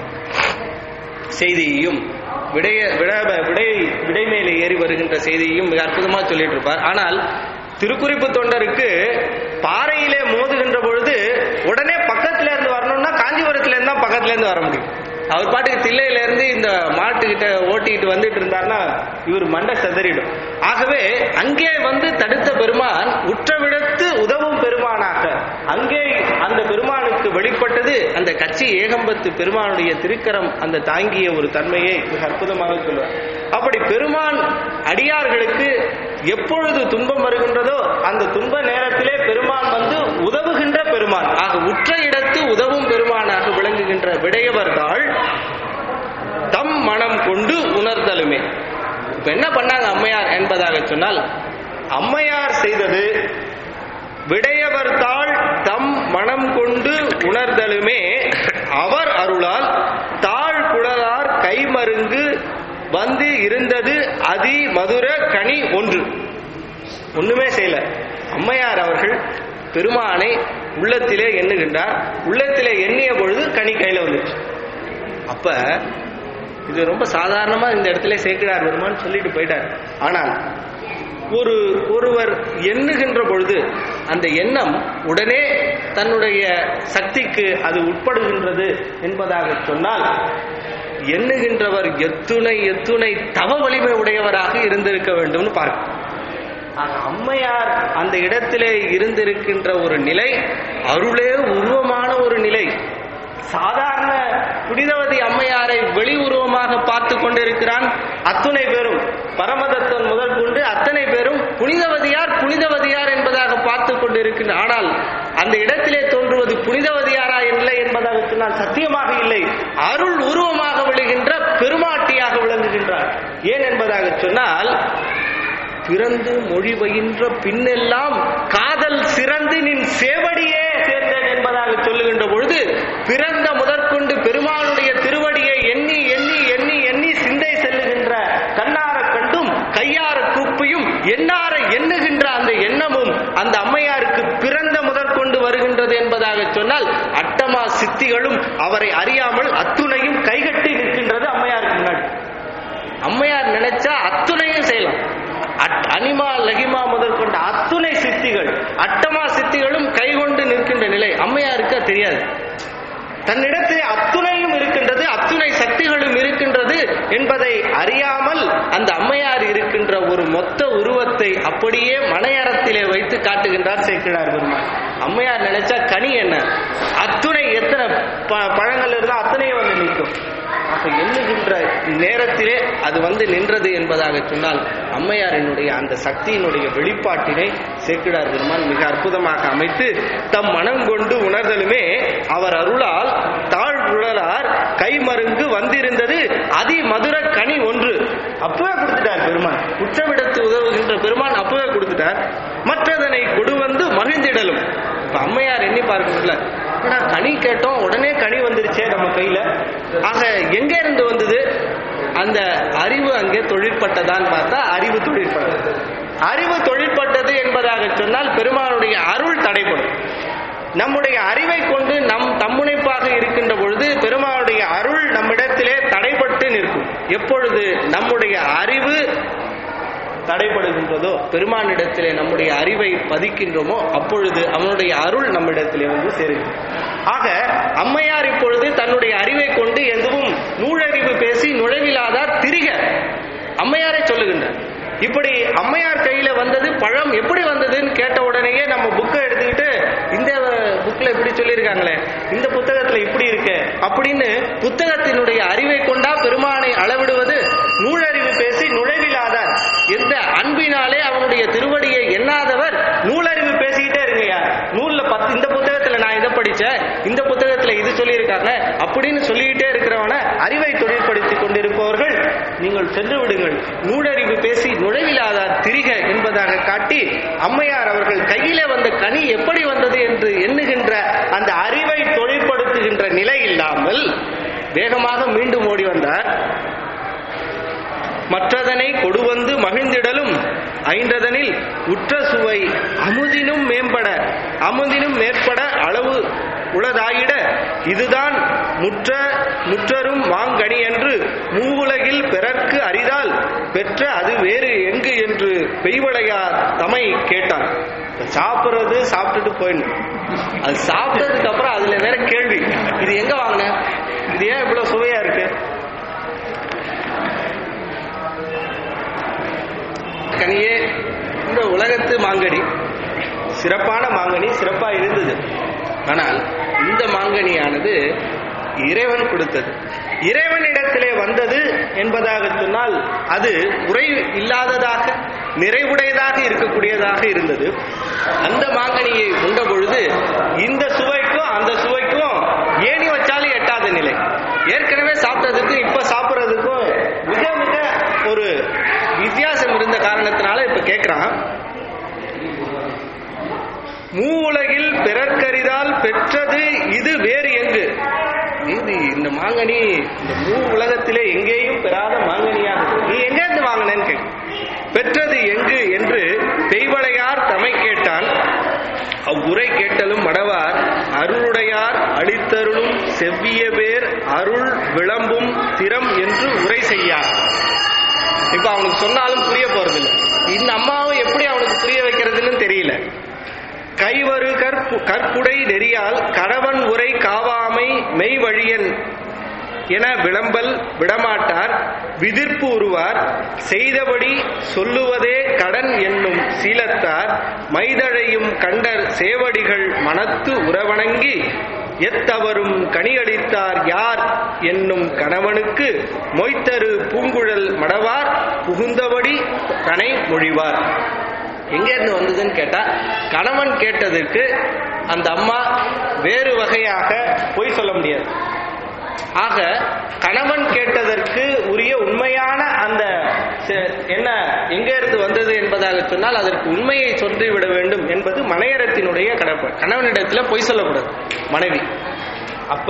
S1: செய்தியையும் விடைய விட விடை விடை மேலே ஏறி வருகின்ற செய்தியையும் மிக அற்புதமா சொல்லிட்டு இருப்பார் ஆனால் திருக்குறிப்பு தொண்டருக்கு பாறையிலே மோதுகின்ற பொழுது உடனே பக்கத்துல இருந்து வரணும்னா காஞ்சிபுரத்துல இருந்து தான் பக்கத்துல இருந்து வர முடியும் அவர் பாட்டுக்கு தில்லையில இருந்து இந்த மாட்டுக்கிட்ட ஓட்டிட்டு வந்துட்டு இருந்தாருன்னா இவர் மண்டை செதறிடும் ஆகவே அங்கே வந்து தடுத்த பெருமான் உற்றவிடத்து உதவும் பெருமானாக அங்கே அந்த பெருமானுக்கு வெளிப்பட்டது அந்த கட்சி ஏகம்பத்து பெருமானுடைய திருக்கரம் அந்த தாங்கிய ஒரு தன்மையை மிக அற்புதமாக சொல்லுவார் அப்படி பெருமான் அடியார்களுக்கு எப்பொழுது துன்பம் வருகின்றதோ அந்த துன்ப நேரத்திலே பெருமான் வந்து உதவுகின்ற பெருமான் ஆக உற்ற இடத்து உதவும் பெருமானாக விளங்குகின்ற விடையவர்கள் தம் மனம் கொண்டு உணர்தலுமே இப்ப என்ன பண்ணாங்க அம்மையார் என்பதாக சொன்னால் அம்மையார் செய்தது விடையவர் தாள் தம் மனம் கொண்டு உணர்தலுமே அவர் அருளால் தாழ் குடலார் கைமருங்கு வந்து இருந்தது அதி மதுர கனி ஒன்று ஒண்ணுமே செய்யல அம்மையார் அவர்கள் பெருமானை உள்ளத்திலே எண்ணுகின்றார் உள்ளத்திலே எண்ணிய பொழுது கனி கையில வந்துச்சு அப்ப இது ரொம்ப சாதாரணமா இந்த இடத்துல சேர்க்கிறார் பெருமான் சொல்லிட்டு போயிட்டார் ஆனால் ஒரு ஒருவர் எண்ணுகின்ற பொழுது அந்த எண்ணம் உடனே தன்னுடைய சக்திக்கு அது உட்படுகின்றது என்பதாக சொன்னால் எண்ணுகின்றவர் எத்துணை எத்துணை தவ வலிமை உடையவராக இருந்திருக்க வேண்டும்னு பார்க்க ஆக அம்மையார் அந்த இடத்திலே இருந்திருக்கின்ற ஒரு நிலை அருளே உருவமான ஒரு நிலை சாதாரண புனிதவதி அம்மையாரை வெளி உருவமாக பார்த்து கொண்டிருக்கிறான் அத்துணை பேரும் பரமதத்தன் முதல் கொண்டு அத்தனை பேரும் புனிதவதியார் புனிதவதியார் என்பதாக பார்த்து கொண்டிருக்கின்ற ஆனால் அந்த இடத்திலே தோன்றுவது புனிதவதியாரா இல்லை என்பதாக சொன்னால் சத்தியமாக இல்லை அருள் உருவமாக விழுகின்ற பெருமாட்டியாக விளங்குகின்றார் ஏன் என்பதாக சொன்னால் பிறந்து மொழி பயின்ற பின்னெல்லாம் காதல் சிறந்து நின் சேவடியே சேர்ந்தேன் என்பதாக சொல்லுகின்ற பொழுது பிறந்த முதற்கொண்டு பெருமானுடைய திருவடியை எண்ணி எண்ணி எண்ணி எண்ணி சிந்தை செல்லுகின்ற கண்ணார கண்டும் கையார கூப்பியும் எண்ணார எண்ணுகின்ற அந்த எண்ணமும் அந்த அம்மையாருக்கு பிறந்த முதற்கொண்டு வருகின்றது என்பதாக சொன்னால் அட்டமா சித்திகளும் அவரை அறியாமல் அத்துணையும் கைகட்டி நிற்கின்றது அம்மையாருக்கு முன்னாடி அம்மையார் நினைச்சா அத்துணையும் செய்யலாம் அட்- அனிமா லகிமா முதல் கொண்ட அத்துணை சித்திகள் அட்டமா சித்திகளும் கைகொண்டு நிற்கின்ற நிலை அம்மையாருக்கு அது தெரியாது தன்னிடத்தில் அத்துணையும் இருக்கின்றது அத்துணை சக்திகளும் இருக்கின்றது என்பதை அறியாமல் அந்த அம்மையார் இருக்கின்ற ஒரு மொத்த உருவத்தை அப்படியே மனையறத்திலே வைத்து காட்டுகின்றார் சேர்க்கிறார் பெருமாள் அம்மையார் நினைச்சா கனி என்ன அத்துணை எத்தனை ப- பழங்கள் இருந்தால் அத்தனையும் வந்து நிற்கும் ஆக எண்ணுகின்ற நேரத்திலே அது வந்து நின்றது என்பதாக சொன்னால் அம்மையாரினுடைய அந்த சக்தியினுடைய வெளிப்பாட்டினை சேக்கிடார் பெருமான் மிக அற்புதமாக அமைத்து தம் மனம் கொண்டு உணர்தலுமே அவர் அருளால் தாழ் குழலார் கைமருங்கு வந்திருந்தது அதி மதுர கனி ஒன்று அப்பவே கொடுத்துட்டார் பெருமான் குற்றவிடத்து உதவுகின்ற பெருமான் அப்பவே கொடுத்துட்டார் மற்றதனை கொடு வந்து மகிழ்ந்திடலும் இப்ப அம்மையார் எண்ணி பார்க்கணும்ல ஏன்னா கனி கேட்டோம் உடனே கனி வந்துருச்சே நம்ம கையில ஆக எங்க இருந்து வந்தது அந்த அறிவு அங்கே தொழிற்பட்டதான்னு பார்த்தா அறிவு தொழிற்பட்டது அறிவு தொழிற்பட்டது என்பதாக சொன்னால் பெருமானுடைய அருள் தடைப்படும் நம்முடைய அறிவை கொண்டு நம் தம்முனைப்பாக இருக்கின்ற பொழுது பெருமானுடைய அருள் நம்மிடத்திலே தடைப்பட்டு நிற்கும் எப்பொழுது நம்முடைய அறிவு தடைப்படுகின்றதோ பெருமானிடத்திலே நம்முடைய அறிவை பதிக்கின்றோமோ அப்பொழுது அவனுடைய அருள் நம்மிடத்திலே வந்து சேருகிறது ஆக அம்மையார் இப்பொழுது தன்னுடைய அறிவை கொண்டு எதுவும் நூழறிவு பேசி நுழைவிலாதார் திரிக அம்மையாரை சொல்லுகின்றார் இப்படி அம்மையார் கையில வந்தது பழம் எப்படி வந்ததுன்னு கேட்ட உடனேயே நம்ம புக்கை எடுத்துக்கிட்டு இந்த புக்ல இப்படி சொல்லியிருக்காங்களே இந்த புத்தகத்துல இப்படி இருக்கு அப்படின்னு புத்தகத்தினுடைய அறிவை கொண்டா பெருமானை அளவிடுவது நூலறிவு பேசி நுழைவிலாதார் எந்த அன்பினாலே அவனுடைய திருவடியை எண்ணாதவர் நூலறிவு பேசிக்கிட்டே இருங்கய்யா நூல்ல பத்து இந்த புத்தகத்துல நான் இதை படிச்சேன் இந்த புத்தகத்துல இது சொல்லியிருக்காங்க அப்படின்னு சொல்லிக்கிட்டே இருக்கிறவன அறிவை தொழிற்படுத்தி கொண்டிருப்பவர்கள் நீங்கள் சென்று விடுங்கள் நூலறிவு பேசி நுழைவிலாதார் திரிக என்பதாக காட்டி அம்மையார் அவர்கள் கையிலே வந்த கனி எப்படி வந்தது என்று எண்ணுகின்ற அந்த அறிவை தொழிற்படுத்துகின்ற நிலை இல்லாமல் வேகமாக மீண்டும் ஓடி வந்தார் மற்றதனை கொடுவந்து மகிழ்ந்திடலும் ஐந்ததனில் உற்ற சுவை அமுதினும் மேம்பட அமுதினும் மேற்பட அளவு உளதாயிட இதுதான் முற்ற முற்றரும் மாங்கனி என்று மூவுலகில் பிறர்க்கு அரிதால் பெற்ற அது வேறு எங்கு என்று பெய்வளையார் தமை கேட்டான் சாப்பிடுறது சாப்பிட்டுட்டு போயிடணும் அது சாப்பிட்டதுக்கு அப்புறம் அதுல வேற கேள்வி இது எங்க வாங்கின இது ஏன் இவ்வளவு சுவையா இருக்கு கனியே இந்த உலகத்து மாங்கனி சிறப்பான மாங்கனி சிறப்பா இருந்தது ஆனால் இந்த மாங்கனியானது இறைவன் கொடுத்தது இறைவனிடத்திலே வந்தது என்பதாக சொன்னால் அது உரை இல்லாததாக நிறைவுடையதாக இருக்கக்கூடியதாக இருந்தது அந்த மாங்கனியை உண்ட பொழுது இந்த சுவைக்கும் அந்த சுவைக்கும் ஏணி வச்சாலும் எட்டாத நிலை ஏற்கனவே சாப்பிட்டதுக்கும் இப்ப சாப்பிட்றதுக்கும் மிக மிக ஒரு வித்தியாசம் இருந்த காரணத்தினால இப்ப கேட்கிறான் மூவுலகில் பிறர்க்கரிதால் பெற்றது இது வேறு எங்கு இது இந்த மாங்கனி இந்த மூ உலகத்திலே எங்கேயும் பெறாத மாங்கனியாக நீ எங்க இருந்து வாங்கினேன்னு கேட்க பெற்றது எங்கு என்று பெய்வளையார் தமை கேட்டான் அவ்வுரை கேட்டலும் மடவார் அருளுடையார் அளித்தருளும் செவ்விய பேர் அருள் விளம்பும் திறம் என்று உரை செய்யார் இப்ப அவனுக்கு சொன்னாலும் புரிய போறதில்லை இந்த அம்மாவும் எப்படி அவனுக்கு புரிய வைக்கிறதுன்னு தெரியல கைவரு கற்பு கற்புடை நெறியால் கணவன் உரை காவாமை மெய் வழியன் என விளம்பல் விடமாட்டார் விதிர்ப்பு உருவார் செய்தபடி சொல்லுவதே கடன் என்னும் சீலத்தார் மைதழையும் கண்டர் சேவடிகள் மனத்து உறவணங்கி எத்தவரும் கனியளித்தார் யார் என்னும் கணவனுக்கு மொய்த்தரு பூங்குழல் மடவார் புகுந்தபடி கனை மொழிவார் எங்க இருந்து வந்ததுன்னு கேட்டா கணவன் கேட்டதற்கு அந்த அம்மா வேறு வகையாக பொய் சொல்ல முடியாது ஆக கணவன் கேட்டதற்கு உரிய உண்மையான அந்த செ- என்ன எங்க இருந்து வந்தது என்பதாக சொன்னால் அதற்கு உண்மையை சொல்லிவிட வேண்டும் என்பது மனையரத்தினுடைய கடமை கணவனிடத்துல பொய் சொல்லக்கூடாது மனைவி அப்ப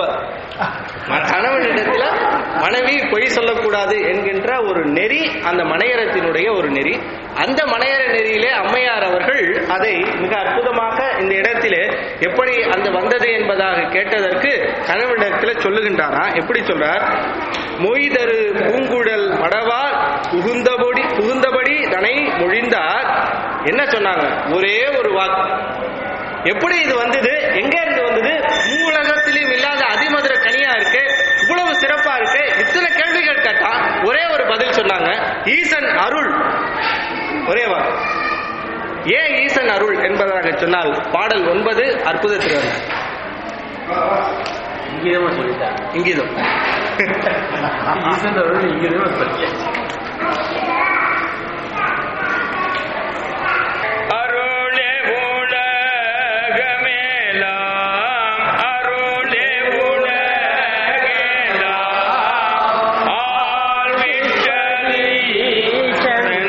S1: ம- கணவனிடத்துல மனைவி பொய் சொல்லக்கூடாது என்கின்ற ஒரு நெறி அந்த மனையரத்தினுடைய ஒரு நெறி அந்த மனையர நெறியிலே அம்மையார் அவர்கள் அதை மிக அற்புதமாக இந்த இடத்திலே எப்படி அந்த வந்தது என்பதாக கேட்டதற்கு கணவனிடத்துல சொல்லுகின்றாரா எப்படி சொல்றார் மொய்தரு பூங்குழல் மடவார் புகுந்தபடி புகுந்தபடி தனை மொழிந்தார் என்ன சொன்னாங்க ஒரே ஒரு வாக்கு எப்படி இது வந்தது எங்க இருந்து வந்தது மூலகத்திலும் இல்லாத அதிமதுர கனியா இருக்கு இவ்வளவு சிறப்பா இருக்கு இத்தனை கேள்விகள் கேட்டா ஒரே ஒரு பதில் சொன்னாங்க ஈசன் அருள் ஒரே வாக்கு ஏன் ஈசன் அருள் என்பதாக சொன்னால் பாடல் ஒன்பது அற்புத திருவண்ண
S3: இங்கேதான் சொல்லிட்டேன்
S1: இங்கிதம்
S3: ஈசன் அருள் இங்கேதான் சொல்லிட்டேன்
S2: அருளே உலகமேலாம் அருளே உலகேலாம் ஆழ்விட்டலீசனே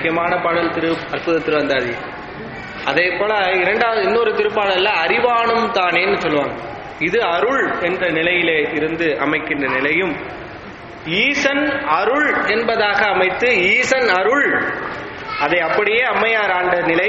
S1: முக்கியமான பாடல் திரு அற்புத திருவந்தாதி அதே போல இரண்டாவது இன்னொரு திருப்பாடல்ல அறிவானும் தானேன்னு சொல்லுவாங்க இது அருள் என்ற நிலையிலே இருந்து அமைக்கின்ற நிலையும் ஈசன் அருள் என்பதாக அமைத்து ஈசன் அருள் அதை அப்படியே அம்மையார் ஆண்ட நிலை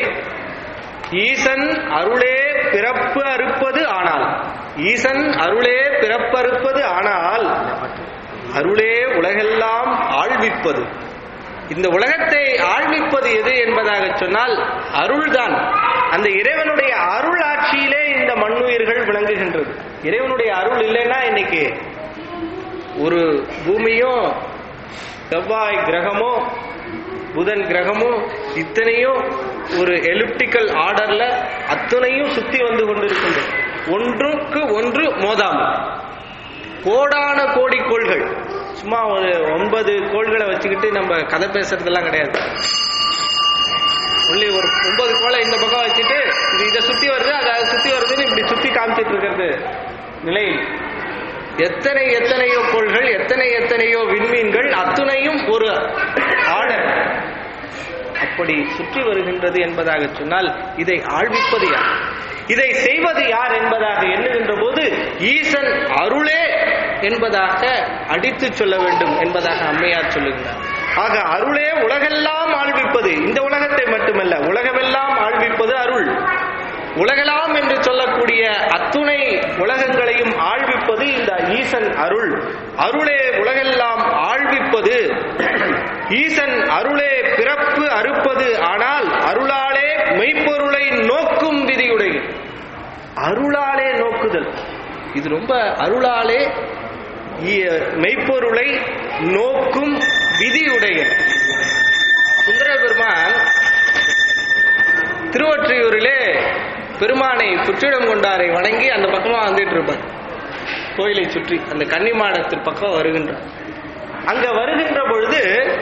S1: ஈசன் அருளே பிறப்பு அறுப்பது ஆனால் ஈசன் அருளே பிறப்பறுப்பது ஆனால் அருளே உலகெல்லாம் ஆழ்விப்பது இந்த உலகத்தை ஆழ்விப்பது எது என்பதாக சொன்னால் அருள்தான் அந்த இறைவனுடைய அருள் ஆட்சியிலே இந்த மண்ணுயிர்கள் விளங்குகின்றது இறைவனுடைய அருள் இல்லைன்னா இன்னைக்கு ஒரு பூமியும் செவ்வாய் கிரகமோ புதன் கிரகமும் இத்தனையும் ஒரு எலிப்டிக்கல் ஆர்டர்ல அத்தனையும் சுத்தி வந்து கொண்டிருக்கின்றது ஒன்றுக்கு ஒன்று மோதாமல் கோடான கோடி கோள்கள் சும்மா ஒரு ஒன்பது கோள்களை வச்சுக்கிட்டு நம்ம கதை பேசுறதெல்லாம் கிடையாது ஒன்லி ஒரு ஒன்பது கோளை இந்த பக்கம் வச்சுட்டு இது இதை சுத்தி வருது அதை அதை சுத்தி வருதுன்னு இப்படி சுத்தி காமிச்சிட்டு இருக்கிறது நிலை எத்தனை எத்தனையோ கோள்கள் எத்தனை எத்தனையோ விண்மீன்கள் அத்துணையும் ஒரு ஆர்டர் அப்படி சுற்றி வருகின்றது என்பதாக சொன்னால் இதை ஆழ்விப்பது யார் இதை செய்வது யார் என்பதாக எண்ணுகின்ற போது ஈசன் அருளே என்பதாக அடித்து சொல்ல வேண்டும் என்பதாக அம்மையார் சொல்லுகிறார் ஆக அருளே உலகெல்லாம் ஆழ்விப்பது இந்த உலகத்தை மட்டுமல்ல உலகமெல்லாம் ஆழ்விப்பது அருள் உலகலாம் என்று சொல்லக்கூடிய அத்துணை உலகங்களையும் ஆழ்விப்பது இந்த ஈசன் அருள் அருளே உலகெல்லாம் ஆழ்விப்பது ஈசன் அருளே பிறப்பு அறுப்பது ஆனால் அருளாலே மெய்ப்பொருளை நோக்கும் விதியுடைய அருளாலே நோக்குதல் இது ரொம்ப அருளாலே இ- மெய்ப்பொருளை நோக்கும் விதியுடைய சுந்தர பெருமான் திருவொற்றியூரிலே பெருமானை புற்றிடம் கொண்டாரை வணங்கி அந்த பக்கமா வந்துட்டு இருப்பார் கோயிலை சுற்றி அந்த கன்னிமாடத்தின் பக்கம் வருகின்றார் அங்க வருகின்ற பொழுது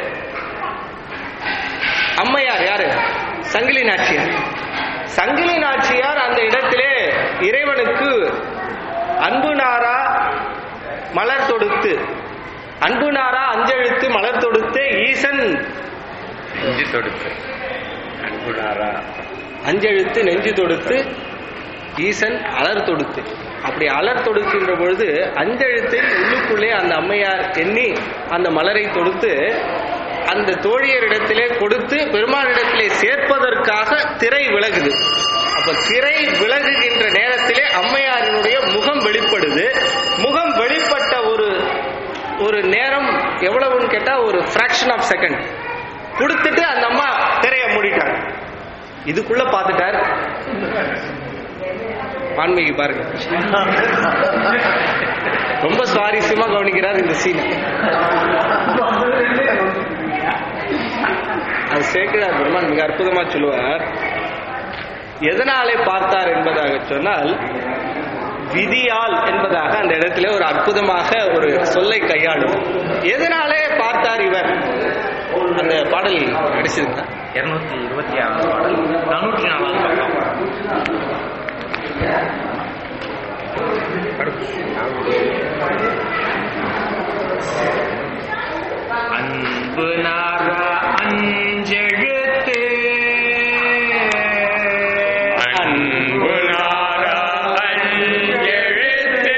S1: அம்மையார் யாரு சங்கிலி நாச்சியார் சங்கிலி நாச்சியார் அந்த இடத்திலே இறைவனுக்கு அன்பு நாரா மலர் தொடுத்து அன்பு நாரா அஞ்செழுத்து மலர் தொடுத்து ஈசன்
S2: நெஞ்சு தொடுத்து அன்புனாரா
S1: அஞ்செழுத்து நெஞ்சு தொடுத்து ஈசன் அலர் தொடுத்து அப்படி அலர் தொடுக்கின்ற பொழுது அஞ்செழுத்தை உள்ளுக்குள்ளே அந்த அம்மையார் எண்ணி அந்த மலரை தொடுத்து அந்த தோழியரிடத்திலே கொடுத்து பெருமானிடத்திலே சேர்ப்பதற்காக திரை விலகுது அப்ப திரை விலகுகின்ற நேரத்திலே அம்மையாரினுடைய முகம் வெளிப்படுது முகம் வெளிப்பட்ட ஒரு ஒரு நேரம் எவ்வளவுன்னு கேட்டா ஒரு ஃபிராக்ஷன் ஆஃப் செகண்ட் கொடுத்துட்டு அந்த அம்மா திரையை மூடிட்டாங்க இதுக்குள்ள பார்த்துட்டார் வான்மீகி பாருங்க ரொம்ப சுவாரஸ்யமா கவனிக்கிறார் இந்த சீன் அது சேக்கிரார் பெருமான் மிக அற்புதமா சொல்லுவார் எதனாலே பார்த்தார் என்பதாக சொன்னால் விதியால் என்பதாக அந்த இடத்துல ஒரு அற்புதமாக ஒரு சொல்லை கையாளும் எதனாலே பார்த்தார் இவர் அந்த பாடல் அடிச்சிருந்தா
S3: இருநூத்தி இருபத்தி ஆறாம் பாடல் நானூற்றி நாலாவது பக்கம் அன்பு நாரா அஞ்செழுத்து
S2: அன்பு நாரா அஞ்செழுத்து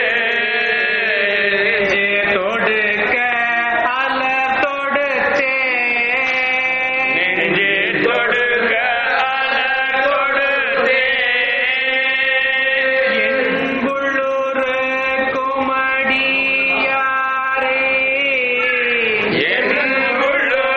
S3: தொடுக்க அல தொடுத்தே
S2: நெஞ்சு தொடுக்க அலர் கொடுத்தே
S3: எங்குள்ளூர் குமடியாரே
S2: என் உள்ளூர்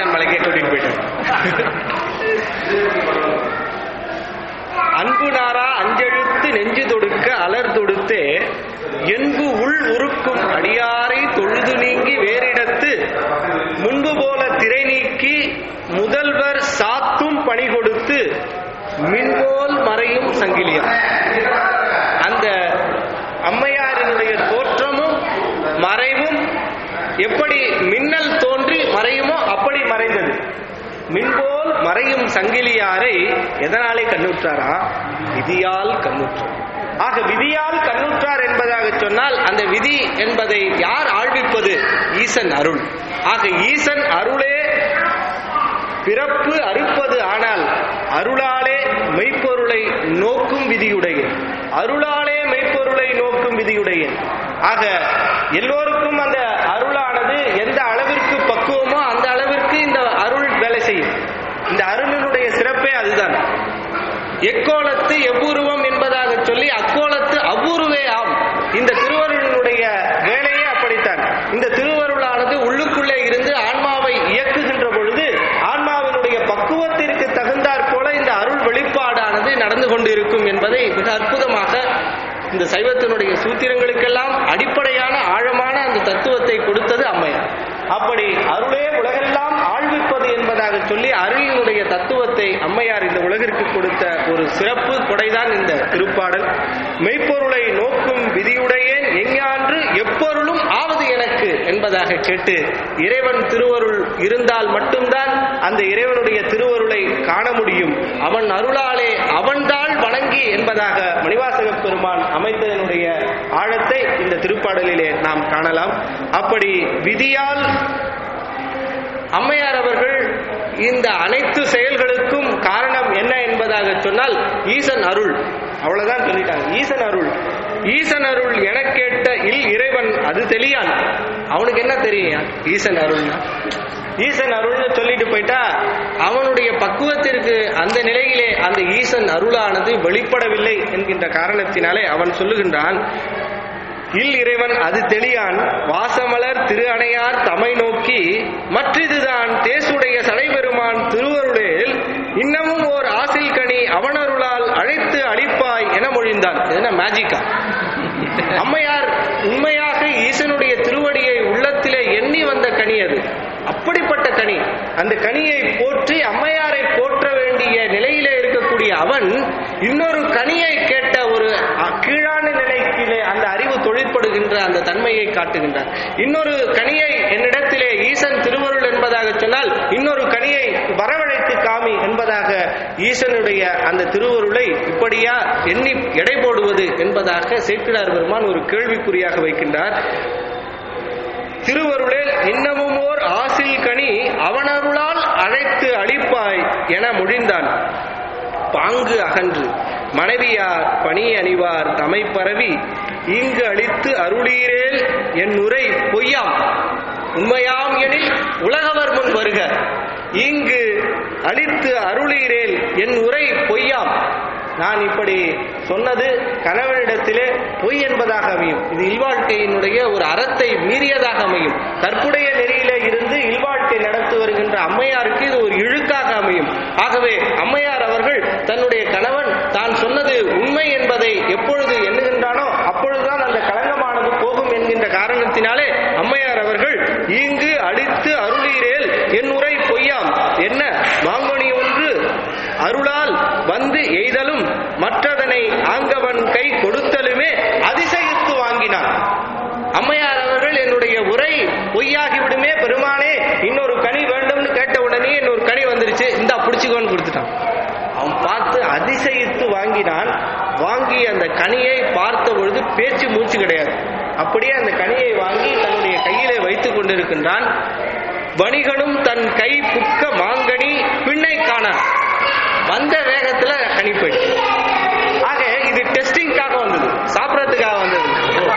S1: கைலான் மலைக்கே கூட்டிட்டு போயிட்டார் அன்பு நாரா அஞ்செழுத்து நெஞ்சு தொடுக்க அலர் தொடுத்தே என்பு உள் உருக்கும் அடியாரை தொழுது நீங்கி வேறிடத்து முன்பு போல திரை நீக்கி முதல்வர் சாத்தும் பணி கொடுத்து மின்போல் மறையும் சங்கிலியம் அந்த அம்மையாரினுடைய தோற்றமும் மறைவும் எப்படி மின்னல் தோன்றி மறையுமோ அப்படி மறைந்தது மின்போல் மறையும் சங்கிலியாரை எதனாலே கண்ணுற்றாரா விதியால் கண்ணுற்றார் ஆக விதியால் கண்ணுற்றார் என்பதாக சொன்னால் அந்த விதி என்பதை யார் ஆழ்விப்பது ஈசன் அருள் ஆக ஈசன் அருளே பிறப்பு அறுப்பது ஆனால் அருளாலே மெய்ப்பொருளை நோக்கும் விதியுடைய அருளாலே மெய்ப்பொருளை நோக்கும் விதியுடைய ஆக எல்லோருக்கும் அந்த அருளானது எந்த அளவிற்கு பக்குவமோ அந்த அளவிற்கு இந்த அருள் வேலை செய்யும் இந்த அருளினுடைய சிறப்பே அதுதான் எக்கோலத்து எவ்வுருவம் என்பதாக சொல்லி அக்கோலத்து அவ்வூருவே ஆம் இந்த திருவருளினுடைய வேலையே அப்படித்தான் இந்த திருவருளானது உள்ளுக்குள்ளே இருந்து ஆன்மாவை இயக்குகின்ற பொழுது ஆன்மாவினுடைய பக்குவத்திற்கு தகுந்தாற் போல இந்த அருள் வெளிப்பாடானது நடந்து கொண்டு இருக்கும் என்பதை மிக அற்புதமாக இந்த சைவத்தினுடைய சூத்திரங்களுக்கெல்லாம் அடிப்படையான ஆழமான அந்த தத்துவத்தை கொடுத்தது அம்மையார் அப்படி அருளே உலகெல்லாம் ஆழ்விப்பது என்பதாக சொல்லி அருளினுடைய தத்துவத்தை அம்மையார் இந்த உலகிற்கு கொடுத்த ஒரு சிறப்பு கொடைதான் இந்த திருப்பாடல் மெய்ப்பொருளை நோக்கும் விதியுடையேன் எஞ்ஞான்று எப்பொருளும் ஆவது எனக்கு என்பதாக கேட்டு இறைவன் திருவருள் இருந்தால் மட்டும்தான் அந்த இறைவனுடைய திருவருளை காண முடியும் அவன் அருளாலே அவன்தாள் வணங்கி என்பதாக மணிவாசக பெருமான் அமைத்ததனுடைய ஆழத்தை இந்த திருப்பாடலிலே நாம் காணலாம் அப்படி விதியால் அம்மையார் அவர்கள் இந்த அனைத்து செயல்களுக்கும் காரணம் என்ன என்பதாக சொன்னால் ஈசன் அருள் அவ்வளவுதான் சொல்லிட்டாங்க ஈசன் அருள் ஈசன் அருள் என கேட்ட இல் இறைவன் அது தெரியான் அவனுக்கு என்ன தெரியும் ஈசன் அருள்னா ஈசன் அருள்னு சொல்லிட்டு போயிட்டா அவனுடைய பக்குவத்திற்கு அந்த நிலையிலே அந்த ஈசன் அருளானது வெளிப்படவில்லை என்கின்ற காரணத்தினாலே அவன் சொல்லுகின்றான் இல் இறைவன் அது தெளியான் வாசமலர் திரு அணையார் தமை நோக்கி மற்றிதுதான் தேசுடைய சடைபெருமான் திருவருளேல் இன்னமும் ஓர் ஆசில் கனி அவனருளால் அழைத்து அழிப்பாய் என மொழிந்தான் இது என்ன மேஜிக்கா அம்மையார் உண்மையாக ஈசனுடைய திருவடியை உள்ளத்திலே எண்ணி வந்த கனி அது அப்படிப்பட்ட கனி அந்த கனியை போற்றி அம்மையாரை போற்ற வேண்டிய நிலையிலே இருக்கக்கூடிய அவன் இன்னொரு கனியை கேட்ட ஒரு அ- கீழான நிலைக்கிலே அந்த அறிவு தொழிற்படுகின்ற அந்த தன்மையை காட்டுகின்றார் இன்னொரு கனியை என்னிடத்திலே ஈசன் திருவருள் என்பதாக சொன்னால் இன்னொரு கனியை வரவழைத்து காமி என்பதாக ஈசனுடைய அந்த திருவருளை இப்படியா எண்ணி எடை போடுவது என்பதாக சேக்கிழார் பெருமான் ஒரு கேள்விக்குறியாக வைக்கின்றார் திருவருளில் இன்னமும் ஓர் ஆசில் கனி அவனருளால் அழைத்து அழிப்பாய் என மொழிந்தான் பாங்கு அகன்று மனைவியார் பணி அணிவார் தமை பரவி இங்கு அளித்து அருளீரேல் என் உரை பொய்யாம் உண்மையாம் எனில் உலகவர் முன் வருக இங்கு அளித்து அருளீரேல் என் உரை பொய்யாம் நான் இப்படி சொன்னது கணவனிடத்திலே பொய் என்பதாக அமையும் இது இல்வாழ்க்கையினுடைய ஒரு அறத்தை மீறியதாக அமையும் கற்புடைய நெறியிலே இருந்து இல்வாழ்க்கை நடத்தி வருகின்ற அம்மையாருக்கு இது ஒரு இழுக்காக அமையும் ஆகவே அம்மையார் அவர்கள் தன்னுடைய கணவன் தான் சொன்னது உண்மை என்பதை எப்பொழுது எண்ணுகின்றானோ அப்பொழுதுதான் அந்த களங்கமானது போகும் என்கின்ற காரணத்தினாலே அம்மையார் அவர்கள் இங்கு அடித்து அருளீரேல் என் உரை பொய்யாம் என்ன மாங்கனி ஒன்று அருளால் வந்து எய்தலும் மற்றதனை ஆங்கவன் கை கொடுத்தலுமே அதிசயித்து வாங்கினான் அம்மையார் அவர்கள் என்னுடைய உரை பொய்யாகி விடுமே பெருமானே இன்னொரு கனி வேண்டும்னு கேட்ட உடனே இன்னொரு கனி வந்துருச்சு இந்தா பிடிச்சுக்கோன்னு கொடுத்துட்டான் அவன் பார்த்து அதிசயித்து வாங்கினான் வாங்கி அந்த கனியை பார்த்த பொழுது பேச்சு மூச்சு கிடையாது அப்படியே அந்த கனியை வாங்கி தன்னுடைய கையிலே வைத்துக் கொண்டிருக்கின்றான் வணிகனும் தன் கை புக்க மாங்கனி பின்னை காண வந்த வேகத்துல கனி போயிடுச்சு ஆக இது டெஸ்டிங்காக வந்தது சாப்பிடறதுக்காக வந்தது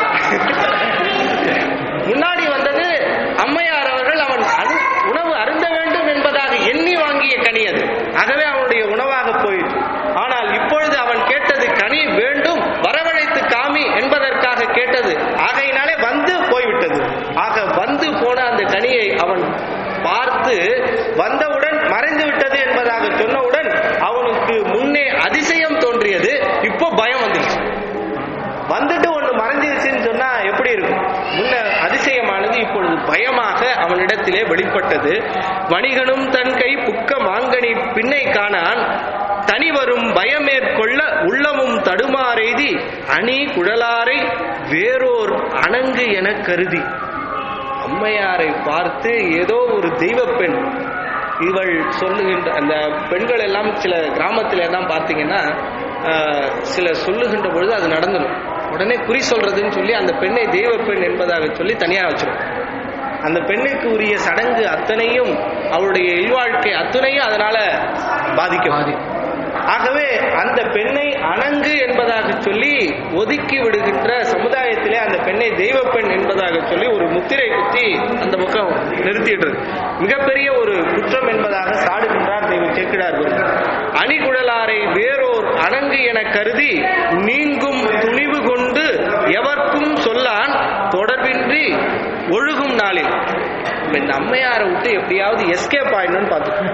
S1: முன்னாடி வந்தது அம்மையார் அவர்கள் அவன் அரு- உணவு அருந்த வேண்டும் என்பதாக எண்ணி வாங்கிய கனி அது ஆகவே அவனுடைய உணவாக போயிற்று ஆனால் இப்பொழுது அவன் கேட்டது கனி வேண்டும் வரவழைத்து காமி என்பதற்காக கேட்டது ஆகையினாலே வந்து போய்விட்டது ஆக வந்து போன அந்த கனியை அவன் பார்த்து வந்தவுடன் மறைந்து விட்டது என்பதாக சொன்னவுடன் அவனுக்கு முன்னே அதிசயம் தோன்றியது இப்போ பயம் வந்துருச்சு வந்துட்டு ஒண்ணு மறைஞ்சிருச்சுன்னு சொன்னா எப்படி இருக்கும் முன்ன அதிசயமானது இப்பொழுது பயமாக அவனிடத்திலே வெளிப்பட்டது வணிகனும் தன் கை புக்க மாங்கனி பின்னை காணான் தனி வரும் பயமேற்கொள்ள உள்ளமும் தடுமாறெய்தி அணி குழலாரை வேறோர் அணங்கு என கருதி அம்மையாரை பார்த்து ஏதோ ஒரு தெய்வ பெண் இவள் சொல்லுகின்ற அந்த பெண்கள் எல்லாம் சில கிராமத்துல எல்லாம் பார்த்தீங்கன்னா ஆஹ், சில சொல்லுகின்ற பொழுது அது நடந்துடும் உடனே குறி சொல்றதுன்னு சொல்லி அந்த பெண்ணை தெய்வ பெண் என்பதாக சொல்லி தனியா வச்சிரும் அந்த பெண்ணுக்கு உரிய சடங்கு அத்தனையும் அவளுடைய இல்வாழ்க்கை அத்தனையும் அதனால பாதிக்கும் ஆகவே அந்த பெண்ணை அணங்கு என்பதாக சொல்லி ஒதுக்கி விடுகின்ற சமுதாயத்திலே அந்த பெண்ணை தெய்வ பெண் என்பதாக சொல்லி ஒரு முத்திரை குத்தி அந்த பக்கம் நிறுத்திடுறது மிகப்பெரிய ஒரு குற்றம் என்பதாக சாடுகின்றார் தெய்வ சேக்கிடார் குருக்கள். அணிகுழலாரை வேறோர் அணங்கு என கருதி நீங்கும் துணிவு கொண்டு எவர்க்கும் சொல்லான் தொடர்பின்றி ஒழுகும் நாளில் இப்ப இந்த அம்மையாரை விட்டு எப்படியாவது எஸ்கேப் ஆயிடணும்னு பார்த்துக்கணும்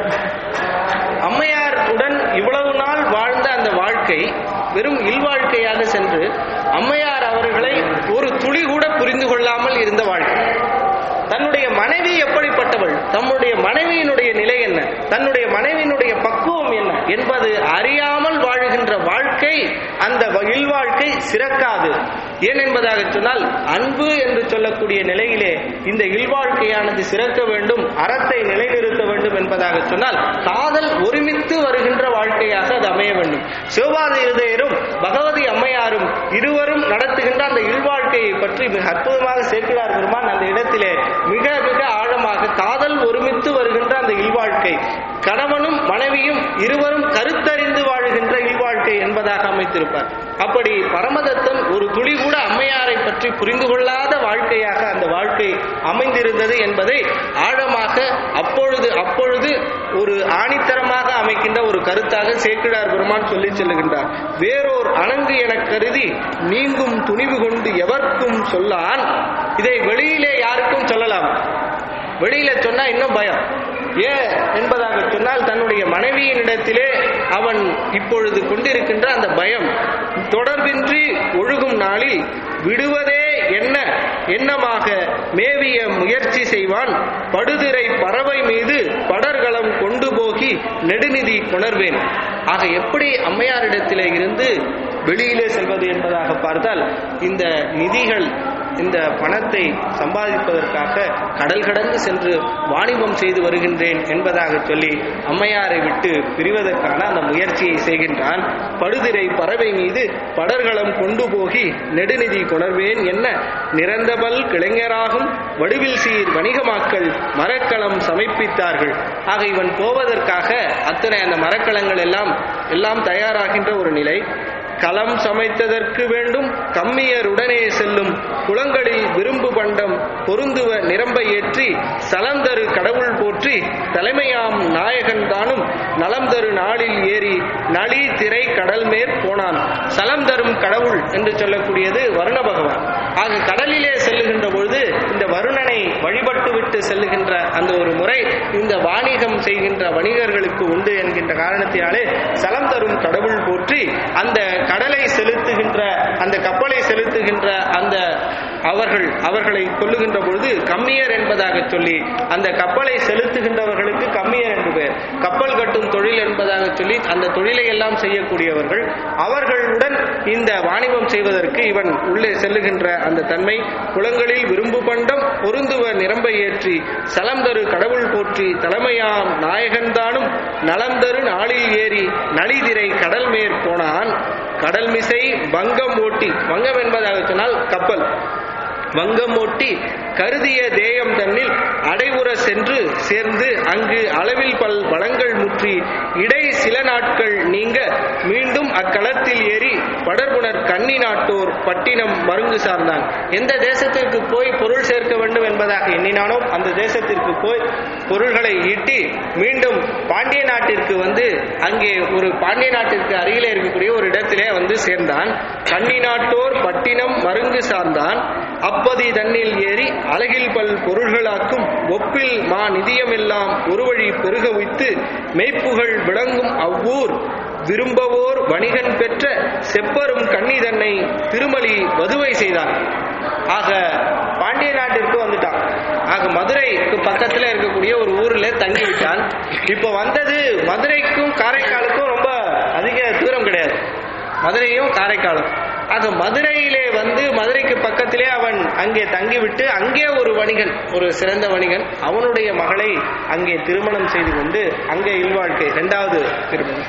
S1: அம்மையார் உடன் இவ்வளவு நாள் வாழ்ந்த அந்த வாழ்க்கை வெறும் இல்வாழ்க்கையாக சென்று அம்மையார் அவர்களை ஒரு துளி கூட புரிந்து கொள்ளாமல் இருந்த வாழ்க்கை தன்னுடைய மனைவி எப்படிப்பட்டவள் தன்னுடைய மனைவியினுடைய நிலை என்ன தன்னுடைய மனைவியினுடைய பக்குவம் என்ன என்பது அறியாமல் வாழுகின்ற வாழ்க்கை அந்த இல்வாழ்க்கை சிறக்காது ஏன் என்பதாக சொன்னால் அன்பு என்று சொல்லக்கூடிய நிலையிலே இந்த இல்வாழ்க்கையானது சிறக்க வேண்டும் அறத்தை நிலைநிறுத்த வேண்டும் என்பதாக சொன்னால் காதல் ஒருமித்து வருகின்ற வாழ்க்கையாக அது அமைய வேண்டும் சிவபாத இருதயரும் பகவதி அம்மையாரும் இருவரும் நடத்துகின்ற அந்த இல்வாழ்க்கையை பற்றி மிக அற்புதமாக சேர்க்கிறார் பெருமான் அந்த இடத்திலே மிக மிக ஆழமாக காதல் ஒருமித்து வருகின்ற அந்த இல்வாழ்க்கை கணவனும் மனைவியும் இருவரும் கருத்தறிந்து வாழுகின்ற இல்வாழ்க்கை என்பதாக அமைத்திருப்பார் அப்படி பரமதத்தன் ஒரு துளி கூட அம்மையாரை பற்றி புரிந்து கொள்ளாத வாழ்க்கையாக அந்த வாழ்க்கை அமைந்திருந்தது என்பதை ஆழமாக அப்பொழுது அப்பொழுது ஒரு ஆணித்தரமாக அமைக்கின்ற ஒரு கருத்தாக சேக்கிடார் பெருமான் சொல்லி செல்லுகின்றார் வேறோர் அணங்கு எனக் கருதி நீங்கும் துணிவு கொண்டு எவர்க்கும் சொல்லான் இதை வெளியிலே யாருக்கும் சொல்லலாம் வெளியில சொன்னா இன்னும் பயம் ஏன் என்பதாக சொன்னால் தன்னுடைய மனைவியினிடத்திலே அவன் இப்பொழுது கொண்டிருக்கின்ற அந்த பயம் தொடர்பின்றி ஒழுகும் நாளில் விடுவதே என்ன எண்ணமாக மேவிய முயற்சி செய்வான் படுதிரை பறவை மீது படர்களம் கொண்டு போகி நெடுநிதி கொணர்வேன் ஆக எப்படி அம்மையாரிடத்திலே இருந்து வெளியிலே செல்வது என்பதாக பார்த்தால் இந்த நிதிகள் இந்த பணத்தை சம்பாதிப்பதற்காக கடல் கடந்து சென்று வாணிபம் செய்து வருகின்றேன் என்பதாக சொல்லி அம்மையாரை விட்டு பிரிவதற்கான அந்த முயற்சியை செய்கின்றான் படுதிரை பறவை மீது படர்களம் கொண்டு போகி நெடுநிதி கொணர்வேன் என்ன நிறந்தபல் கிளைஞராகும் வடிவில் சீர் வணிகமாக்கள் மரக்களம் சமைப்பித்தார்கள் ஆக இவன் போவதற்காக அத்தனை அந்த மரக்கலங்கள் எல்லாம் எல்லாம் தயாராகின்ற ஒரு நிலை களம் சமைத்ததற்கு வேண்டும் கம்மியருடனே செல்லும் குளங்களில் விரும்பு பண்டம் பொருந்துவ நிரம்ப ஏற்றி சலந்தரு கடவுள் போற்றி தலைமையாம் நாயகன் தானும் நலம் தரு நாளில் ஏறி நளி திரை கடல் மேற் போனான் சலம் தரும் கடவுள் என்று சொல்லக்கூடியது வருண பகவான் ஆக கடலிலே செல்லுகின்ற பொழுது இந்த வருணனை வழிபட்டு விட்டு செல்லுகின்ற அந்த ஒரு முறை இந்த வாணிகம் செய்கின்ற வணிகர்களுக்கு உண்டு என்கின்ற காரணத்தினாலே சலம் தரும் கடவுள் போற்றி அந்த கடலை செலுத்துகின்ற அந்த கப்பலை செலுத்துகின்ற அந்த அவர்கள் அவர்களை கொல்லுகின்ற பொழுது கம்மியர் என்பதாக சொல்லி அந்த கப்பலை செலுத்துகின்றவர்களுக்கு கம்மியர் என்று பெயர் கப்பல் கட்டும் தொழில் என்பதாக சொல்லி அந்த தொழிலை எல்லாம் செய்யக்கூடியவர்கள் அவர்களுடன் இந்த வாணிபம் செய்வதற்கு இவன் உள்ளே செல்லுகின்ற அந்த தன்மை குளங்களில் விரும்பு பண்டம் பொருந்துவ நிரம்ப ஏற்றி சலந்தரு கடவுள் போற்றி தலைமையாம் நாயகன்தானும் நலந்தரு நாளில் ஏறி நளிதிரை கடல் மேற் போனான் கடல் மிசை வங்கம் ஓட்டி வங்கம் என்பதாக சொன்னால் கப்பல் வங்கம் ஓட்டி கருதிய தேயம் தன்னில் அடைவுற சென்று சேர்ந்து அங்கு அளவில் பல் வளங்கள் முற்றி இடை சில நாட்கள் நீங்க மீண்டும் அக்களத்தில் ஏறி படர்புணர் கன்னி நாட்டோர் பட்டினம் மருங்கு சார்ந்தான் எந்த தேசத்திற்கு போய் பொருள் சேர்க்க வேண்டும் என்பதாக எண்ணினானோ அந்த தேசத்திற்கு போய் பொருள்களை ஈட்டி மீண்டும் பாண்டிய நாட்டிற்கு வந்து அங்கே ஒரு பாண்டிய நாட்டிற்கு அருகிலே இருக்கக்கூடிய ஒரு இடத்திலே வந்து சேர்ந்தான் கன்னி நாட்டோர் பட்டினம் மருங்கு சார்ந்தான் அப்பதி தன்னில் ஏறி அழகில் பல் பொருள்களாக்கும் ஒப்பில் மா நிதியமெல்லாம் ஒரு வழி பெருக வைத்து மெய்ப்புகள் விளங்கும் அவ்வூர் விரும்பவோர் வணிகன் பெற்ற செப்பரும் கண்ணி தன்னை திருமலி வதுவை செய்தான் ஆக பாண்டிய நாட்டிற்கு வந்துட்டான் ஆக மதுரைக்கு பக்கத்துல இருக்கக்கூடிய ஒரு ஊர்ல தங்கி விட்டான் இப்போ வந்தது மதுரைக்கும் காரைக்காலுக்கும் ரொம்ப அதிக தூரம் கிடையாது மதுரையும் காரைக்காலும் ஆக மதுரையிலே வந்து மதுரைக்கு பக்கத்திலே அவன் அங்கே தங்கிவிட்டு அங்கே ஒரு வணிகன் ஒரு சிறந்த வணிகன் அவனுடைய மகளை அங்கே திருமணம் செய்து கொண்டு அங்கே இல்வாழ்க்கை இரண்டாவது திருமணம்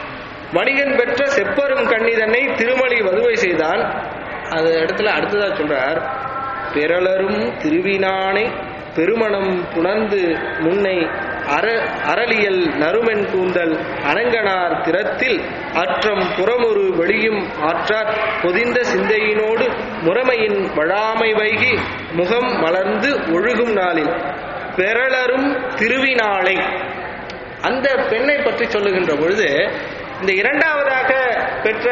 S1: வணிகன் பெற்ற செப்பரும் கண்ணிதனை திருமலி வதுவை செய்தான் அது இடத்துல அடுத்ததா சொல்றார் பிறலரும் திருவினானை பெருமணம் புணர்ந்து முன்னை அற அறலியல் நறுமென் கூந்தல் அனங்கனார் திறத்தில் அற்றம் புறமொரு வெளியும் ஆற்றார் பொதிந்த சிந்தையினோடு முறைமையின் வழாமை வைகி முகம் மலர்ந்து ஒழுகும் நாளில் பெறலரும் திருவினாளை அந்த பெண்ணை பற்றி சொல்லுகின்ற பொழுது இந்த இரண்டாவதாக பெற்ற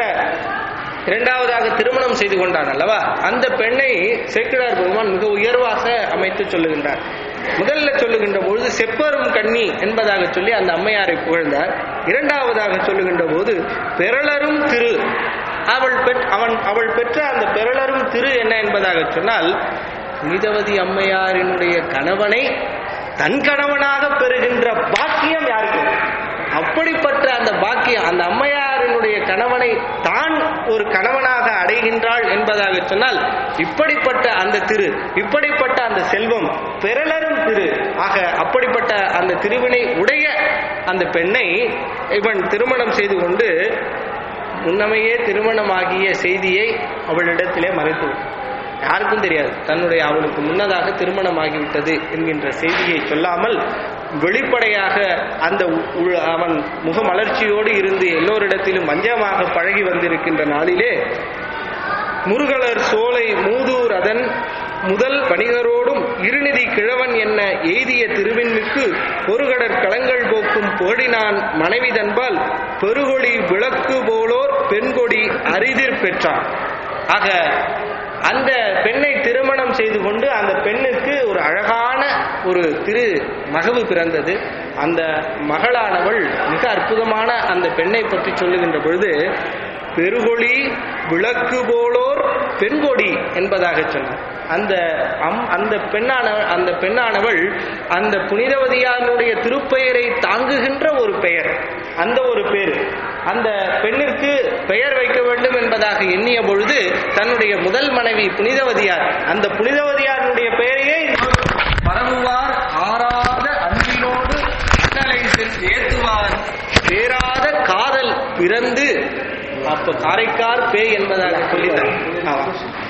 S1: இரண்டாவதாக திருமணம் செய்து கொண்டான் அல்லவா அந்த பெண்ணை சேக்கிழார் பெருமான் மிக உயர்வாக அமைத்து சொல்லுகின்றார் முதல்ல சொல்லுகின்ற பொழுது செப்பரும் கண்ணி என்பதாக சொல்லி அந்த அம்மையாரை புகழ்ந்தார் இரண்டாவதாக சொல்லுகின்ற போது பெறலரும் திரு அவள் பெற் அவன் அவள் பெற்ற அந்த பெறலரும் திரு என்ன என்பதாக சொன்னால் புனிதவதி அம்மையாரினுடைய கணவனை தன் கணவனாக பெறுகின்ற பாக்கியம் யாருக்கு அப்படிப்பட்ட அந்த பாக்கியம் அந்த அம்மையாரினுடைய கணவனை தான் ஒரு கணவனாக அடைகின்றாள் என்பதாக சொன்னால் இப்படிப்பட்ட அந்த திரு இப்படிப்பட்ட அந்த செல்வம் பெறலரும் திரு ஆக அப்படிப்பட்ட அந்த திருவினை உடைய அந்த பெண்ணை இவன் திருமணம் செய்து கொண்டு முன்னமையே திருமணமாகிய செய்தியை அவளிடத்திலே மறைத்து விட்டான். யாருக்கும் தெரியாது தன்னுடைய அவளுக்கு முன்னதாக திருமணமாகிவிட்டது என்கின்ற செய்தியை சொல்லாமல் வெளிப்படையாக அந்த உ- உ- அவன் முகமலர்ச்சியோடு இருந்து எல்லோரிடத்திலும் மஞ்சமாக பழகி வந்திருக்கின்ற நாளிலே முருகலர் சோலை மூதூர் அதன் முதல் வணிகரோடும் இருநிதி கிழவன் என்ன எய்திய திருவின்மிக்கு பொறுகடற் களங்கள் போக்கும் புகழினான் மனைவி தன்பால் பெருகொடி விளக்கு போலோர் பெண்கொடி அரிதிர் பெற்றான் ஆக அந்த பெண்ணை திருமணம் செய்து கொண்டு அந்த பெண்ணுக்கு ஒரு அழகான ஒரு திரு மகவு பிறந்தது அந்த மகளானவள் மிக அற்புதமான அந்த பெண்ணை பற்றி சொல்லுகின்ற பொழுது பெருகொளி விளக்கு போலோர் பெண்கொடி என்பதாக சொன்னார் அந்த அம் அந்த பெண்ணான அந்த பெண்ணானவள் அந்த புனிதவதியானுடைய திருப்பெயரை தாங்குகின்ற ஒரு பெயர் அந்த ஒரு பேர் அந்த பெண்ணிற்கு பெயர் வைக்க வேண்டும் என்பதாக எண்ணிய பொழுது தன்னுடைய முதல் மனைவி புனிதவதியார் அந்த புனிதவதியாருடைய பெயரையே பரவுவார் ஆறாத அன்பினோடு அண்ணலை சென்று ஏத்துவார் பேராத காதல் பிறந்து அப்ப காரைக்கார் பேய் என்பதாக சொல்லிட்டார் ஆமா.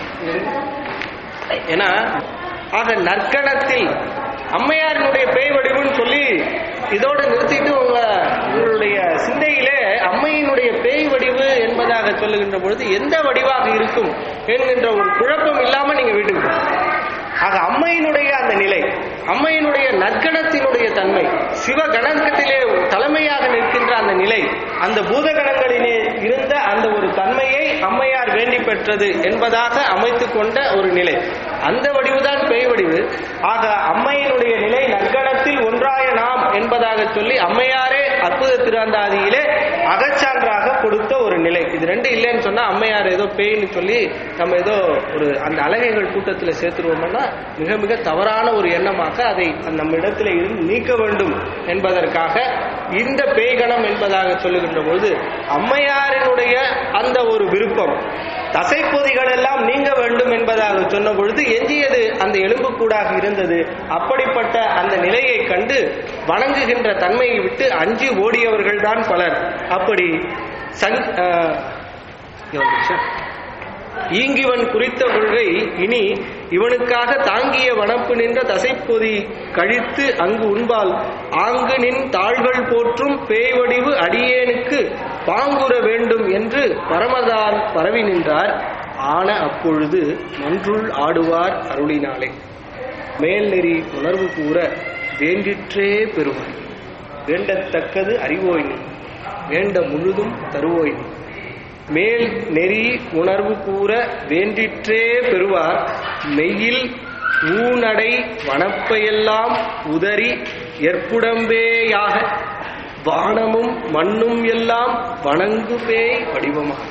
S1: ஏன்னா ஆக நற்கணத்தில் அம்மையாரினுடைய பேய் வடிவுன்னு சொல்லி இதோட நிறுத்திட்டு உங்க உங்களுடைய சிந்தையிலே அம்மையினுடைய பேய் வடிவு என்பதாக சொல்லுகின்ற பொழுது எந்த வடிவாக இருக்கும் என்கின்ற ஒரு குழப்பம் இல்லாம நீங்க வீட்டுக்கு போங்க. ஆக அம்மையினுடைய அந்த நிலை அம்மையினுடைய நற்கணத்தினுடைய தன்மை சிவகணத்திலே தலைமையாக நிற்கின்ற அந்த நிலை அந்த பூதகணங்களிலே இருந்த அந்த ஒரு தன்மையை அம்மையார் வேண்டி பெற்றது என்பதாக அமைத்துக் கொண்ட ஒரு நிலை அந்த வடிவுதான் பேய் வடிவு ஆக அம்மையினுடைய நிலை நற்கணத்தில் ஒன்றாய நாம் என்பதாக சொல்லி அம்மையாரே அற்புத திருவந்தாதியிலே அகச்சான்றாக கொடுத்த ஒரு நிலை இது ரெண்டு இல்லைன்னு சொன்னா அம்மையார் ஏதோ பேய்னு சொல்லி நம்ம ஏதோ ஒரு அந்த அழகைகள் கூட்டத்தில் சேர்த்துருவோம்னா மிக மிக தவறான ஒரு எண்ணமாக அதை நம்ம இடத்துல இருந்து நீக்க வேண்டும் என்பதற்காக இந்த பேய்கணம் என்பதாக சொல்லுகின்ற பொழுது அம்மையாரினுடைய அந்த ஒரு விருப்பம் தசைப்பொதிகள் எல்லாம் நீங்க வேண்டும் என்பதாக சொன்ன பொழுது எஞ்சியது அந்த எலும்புக்கூடாக இருந்தது அப்படிப்பட்ட அந்த நிலையை கண்டு வணங்குகின்ற தன்மையை விட்டு அஞ்சி ஓடியவர்கள் தான் பலர் அப்படி சங் ஆஹ், இங்க வந்துருச்சா? ஈங்கிவன் குறித்த கொள்கை இனி இவனுக்காக தாங்கிய வனப்பு நின்ற தசைப்பொதி கழித்து அங்கு உண்பால் ஆங்கு நின் தாள்கள் போற்றும் பேய்வடிவு அடியேனுக்கு பாங்குற வேண்டும் என்று பரமதான் பரவி நின்றார் ஆன அப்பொழுது மன்றுள் ஆடுவார் அருளினாலே மேல்நெறி உணர்வு கூற வேண்டிற்றே பெறுவாய் வேண்டத்தக்கது அறிவோய் நீ வேண்ட முழுதும் தருவோய் நீ மேல் நெறி உணர்வு கூற வேண்டிற்றே பெறுவார் மெய்யில் ஊனடை வனப்பையெல்லாம் உதறி ஏற்புடம்பேயாக வானமும் மண்ணும் எல்லாம் வணங்கு பேய் வடிவமாக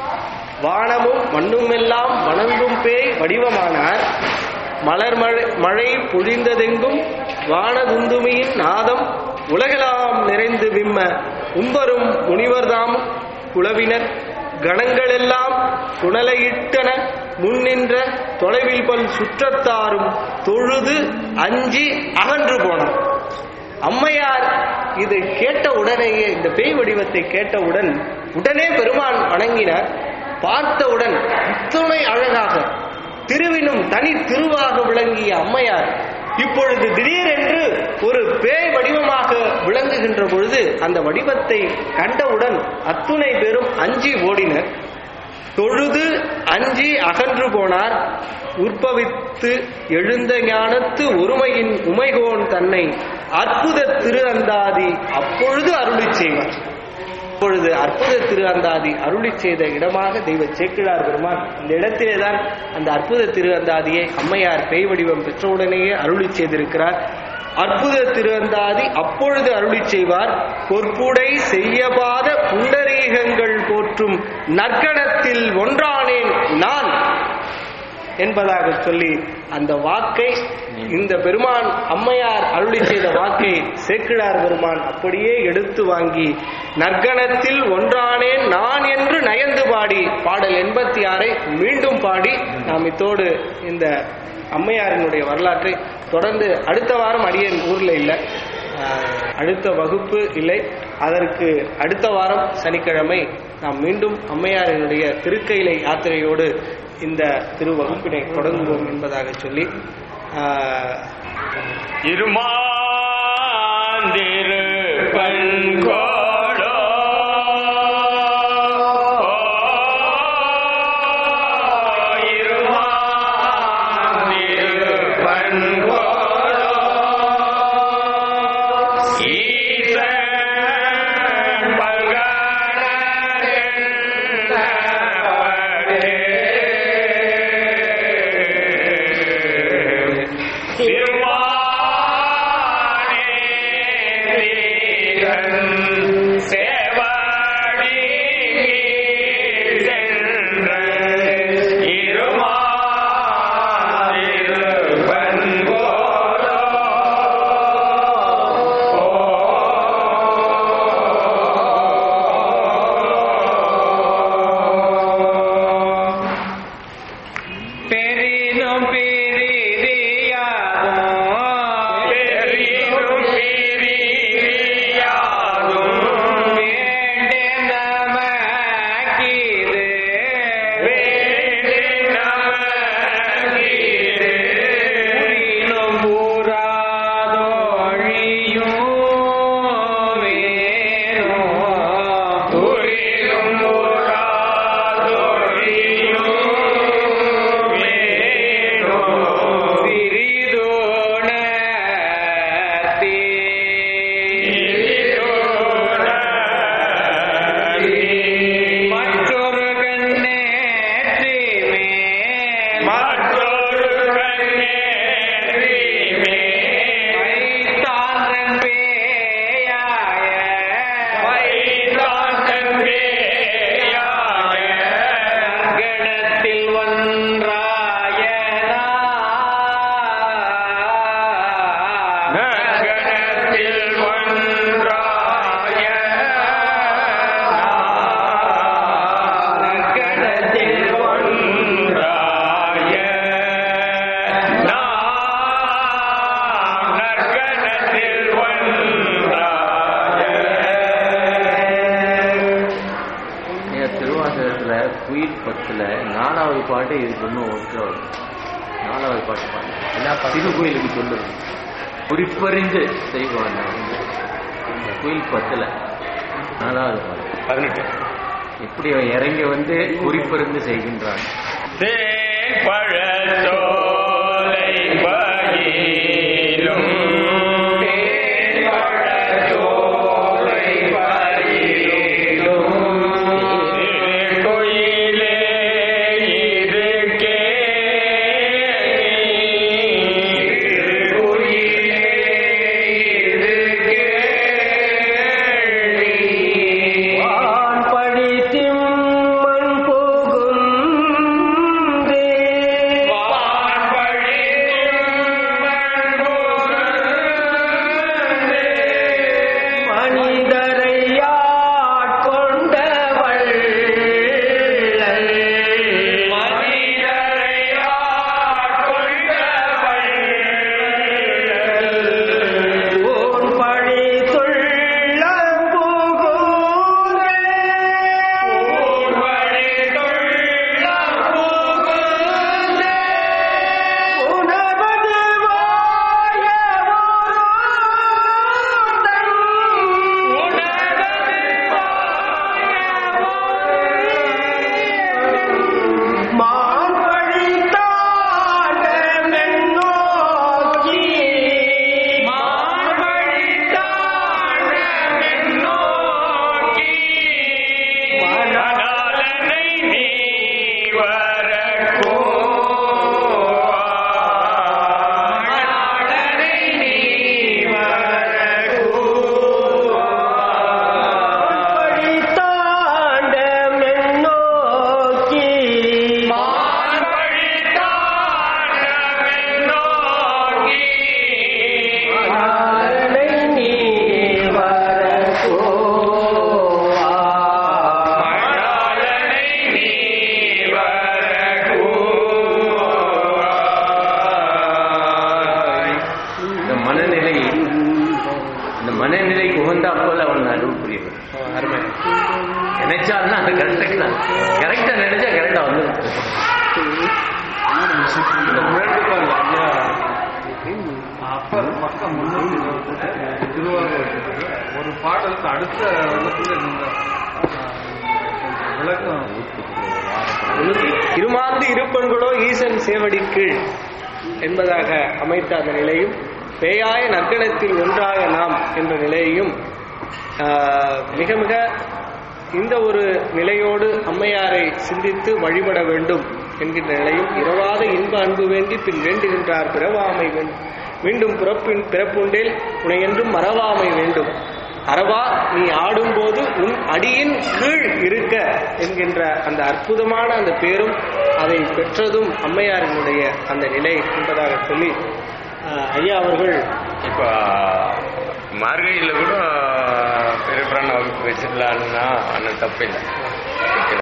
S1: வானமும் மண்ணும் எல்லாம் வணங்கும் பேய் வடிவமானார் மலர் மழை மழை பொழிந்ததெங்கும் வானதுந்துமியின் நாதம் உலகெல்லாம் நிறைந்து விம்ம உம்பரும் முனிவர்தாம் குலவினர் கணங்களெல்லாம் குணலையிட்டன முன்னின்ற தொலைவில் பல் சுற்றத்தாரும் தொழுது அஞ்சி அகன்று போனார் அம்மையார் இது கேட்ட உடனேயே இந்த பேய் வடிவத்தை கேட்டவுடன் உடனே பெருமான் வணங்கினார் பார்த்தவுடன் இத்துணை அழகாக திருவினும் தனி திருவாக விளங்கிய அம்மையார் இப்பொழுது திடீரென்று ஒரு பேய் வடிவமாக விளங்குகின்ற பொழுது அந்த வடிவத்தை கண்டவுடன் அத்துணை பேரும் அஞ்சி ஓடினர் தொழுது அஞ்சி அகன்று போனார் உற்பவித்து எழுந்த ஞானத்து ஒருமையின் உமைகோன் தன்னை அற்புத திரு அந்தாதி அப்பொழுது அருளி செய்வார் அப்பொழுது அற்புத திரு அந்தாதி அருளி செய்த இடமாக தெய்வ சேக்கிழார் பெருமான் இந்த இடத்திலேதான் அந்த அற்புத திரு அந்தாதியை அம்மையார் பேய் வடிவம் பெற்றவுடனேயே அருளி செய்திருக்கிறார் அற்புத திருவந்தாதி அப்பொழுது அருளி செய்வார் பொற்புடை செய்யபாத புண்டரீகங்கள் போற்றும் நற்கணத்தில் ஒன்றானேன் நான் என்பதாக சொல்லி அந்த வாக்கை இந்த பெருமான் அம்மையார் அருளி செய்த வாக்கை சேக்கிழார் பெருமான் அப்படியே எடுத்து வாங்கி நற்கணத்தில் ஒன்றானேன் நான் என்று நயந்து பாடி பாடல் எண்பத்தி ஆறை மீண்டும் பாடி நாம் இத்தோடு இந்த அம்மையாரினுடைய வரலாற்றை தொடர்ந்து அடுத்த வாரம் அடியன் ஊர்ல இல்லை ஆஹ், அடுத்த வகுப்பு இல்லை அதற்கு அடுத்த வாரம் சனிக்கிழமை நாம் மீண்டும் அம்மையாரினுடைய திருக்கையிலை யாத்திரையோடு இந்த திருவகுப்பினை தொடங்குவோம் என்பதாக சொல்லி ஆஹ்,
S2: இருமாந்திரு பண்கோடோ இருமாந்திரு பண்கோடோ ஈசன் பல்கணப்படே திருவானே தீரன் சேவாடி சென்ற இருமாதிருப்பன் போலோ
S3: பெரிதும் பிரிதியாகும்
S2: பெரிதும் பிரியாதும்
S3: வேண்டே நமக்கீது
S2: வேண்டி நமக்கீது
S3: புரினும் பூராதொழியும் வேணும்
S2: புரியும் முறாதொழியும் வேணும்
S3: சிறிதோணத்தே மற்றொரு கண்ணேற்றி மேல் வைத்தான்றன் பேயாய கணத்தில் ஒன்றாய கணத்தில்
S4: ஏன் திருவாசகத்துல குயில் பத்துல நாலாவது பாட்டு இதுக்கு இன்னும் ஒன்று வரும் நாலாவது பாட்டு பாருங்க எல்லா திருக்கோயிலுக்கு சொல்லுது குறிப்பறிந்து செய்வாங்க இந்த குயில் பத்துல நாலாவது பாட்டு
S2: பதினெட்டு
S4: எப்படி அவன் இறங்கி வந்து குறிப்பறிந்து செய்கின்றான்
S2: தேன்பழத்தோலை பயிலும் தேன்பழத்தோலை பயிலும்
S4: போல அவன் அருள் புரியவர்
S1: அருமை
S4: நினைச்சாலும் அந்த கரெக்டாக தான் கரெக்டா நினைச்சா கரெக்டா வந்து
S5: வேண்டுகோள் ஐயா அப்பர் பக்கம் முன்னூத்தி திருவாரூர் ஒரு பாடலுக்கு அடுத்த வகுப்புல இந்த விளக்கம்
S1: இருமாந்து இருப்பன்களோ ஈசன் சேவடி கீழ் என்பதாக அமைத்த அந்த நிலையும் பேயாய நற்கணத்தில் ஒன்றாக நாம் என்ற நிலையையும் ஆஹ், மிக மிக இந்த ஒரு நிலையோடு அம்மையாரை சிந்தித்து வழிபட வேண்டும் என்கின்ற நிலையும் இரவாத இன்ப அன்பு வேண்டி பின் வேண்டுகின்றார் பிறவாமை வேண்டும் மீண்டும் பிறப்பின் பிறப்புண்டேல் உனை என்றும் மறவாமை வேண்டும் அறவா நீ ஆடும்போது உன் அடியின் கீழ் இருக்க என்கின்ற அந்த அற்புதமான அந்த பேரும் அதை பெற்றதும் அம்மையாரினுடைய அந்த நிலை என்பதாக சொல்லி ஆஹ், ஐயா அவர்கள்
S2: இப்போ மார்கழியில் கூட பெரிய பிராண வகுப்பு வச்சிடலான்னா ஒன்றும் தப்பு இல்லை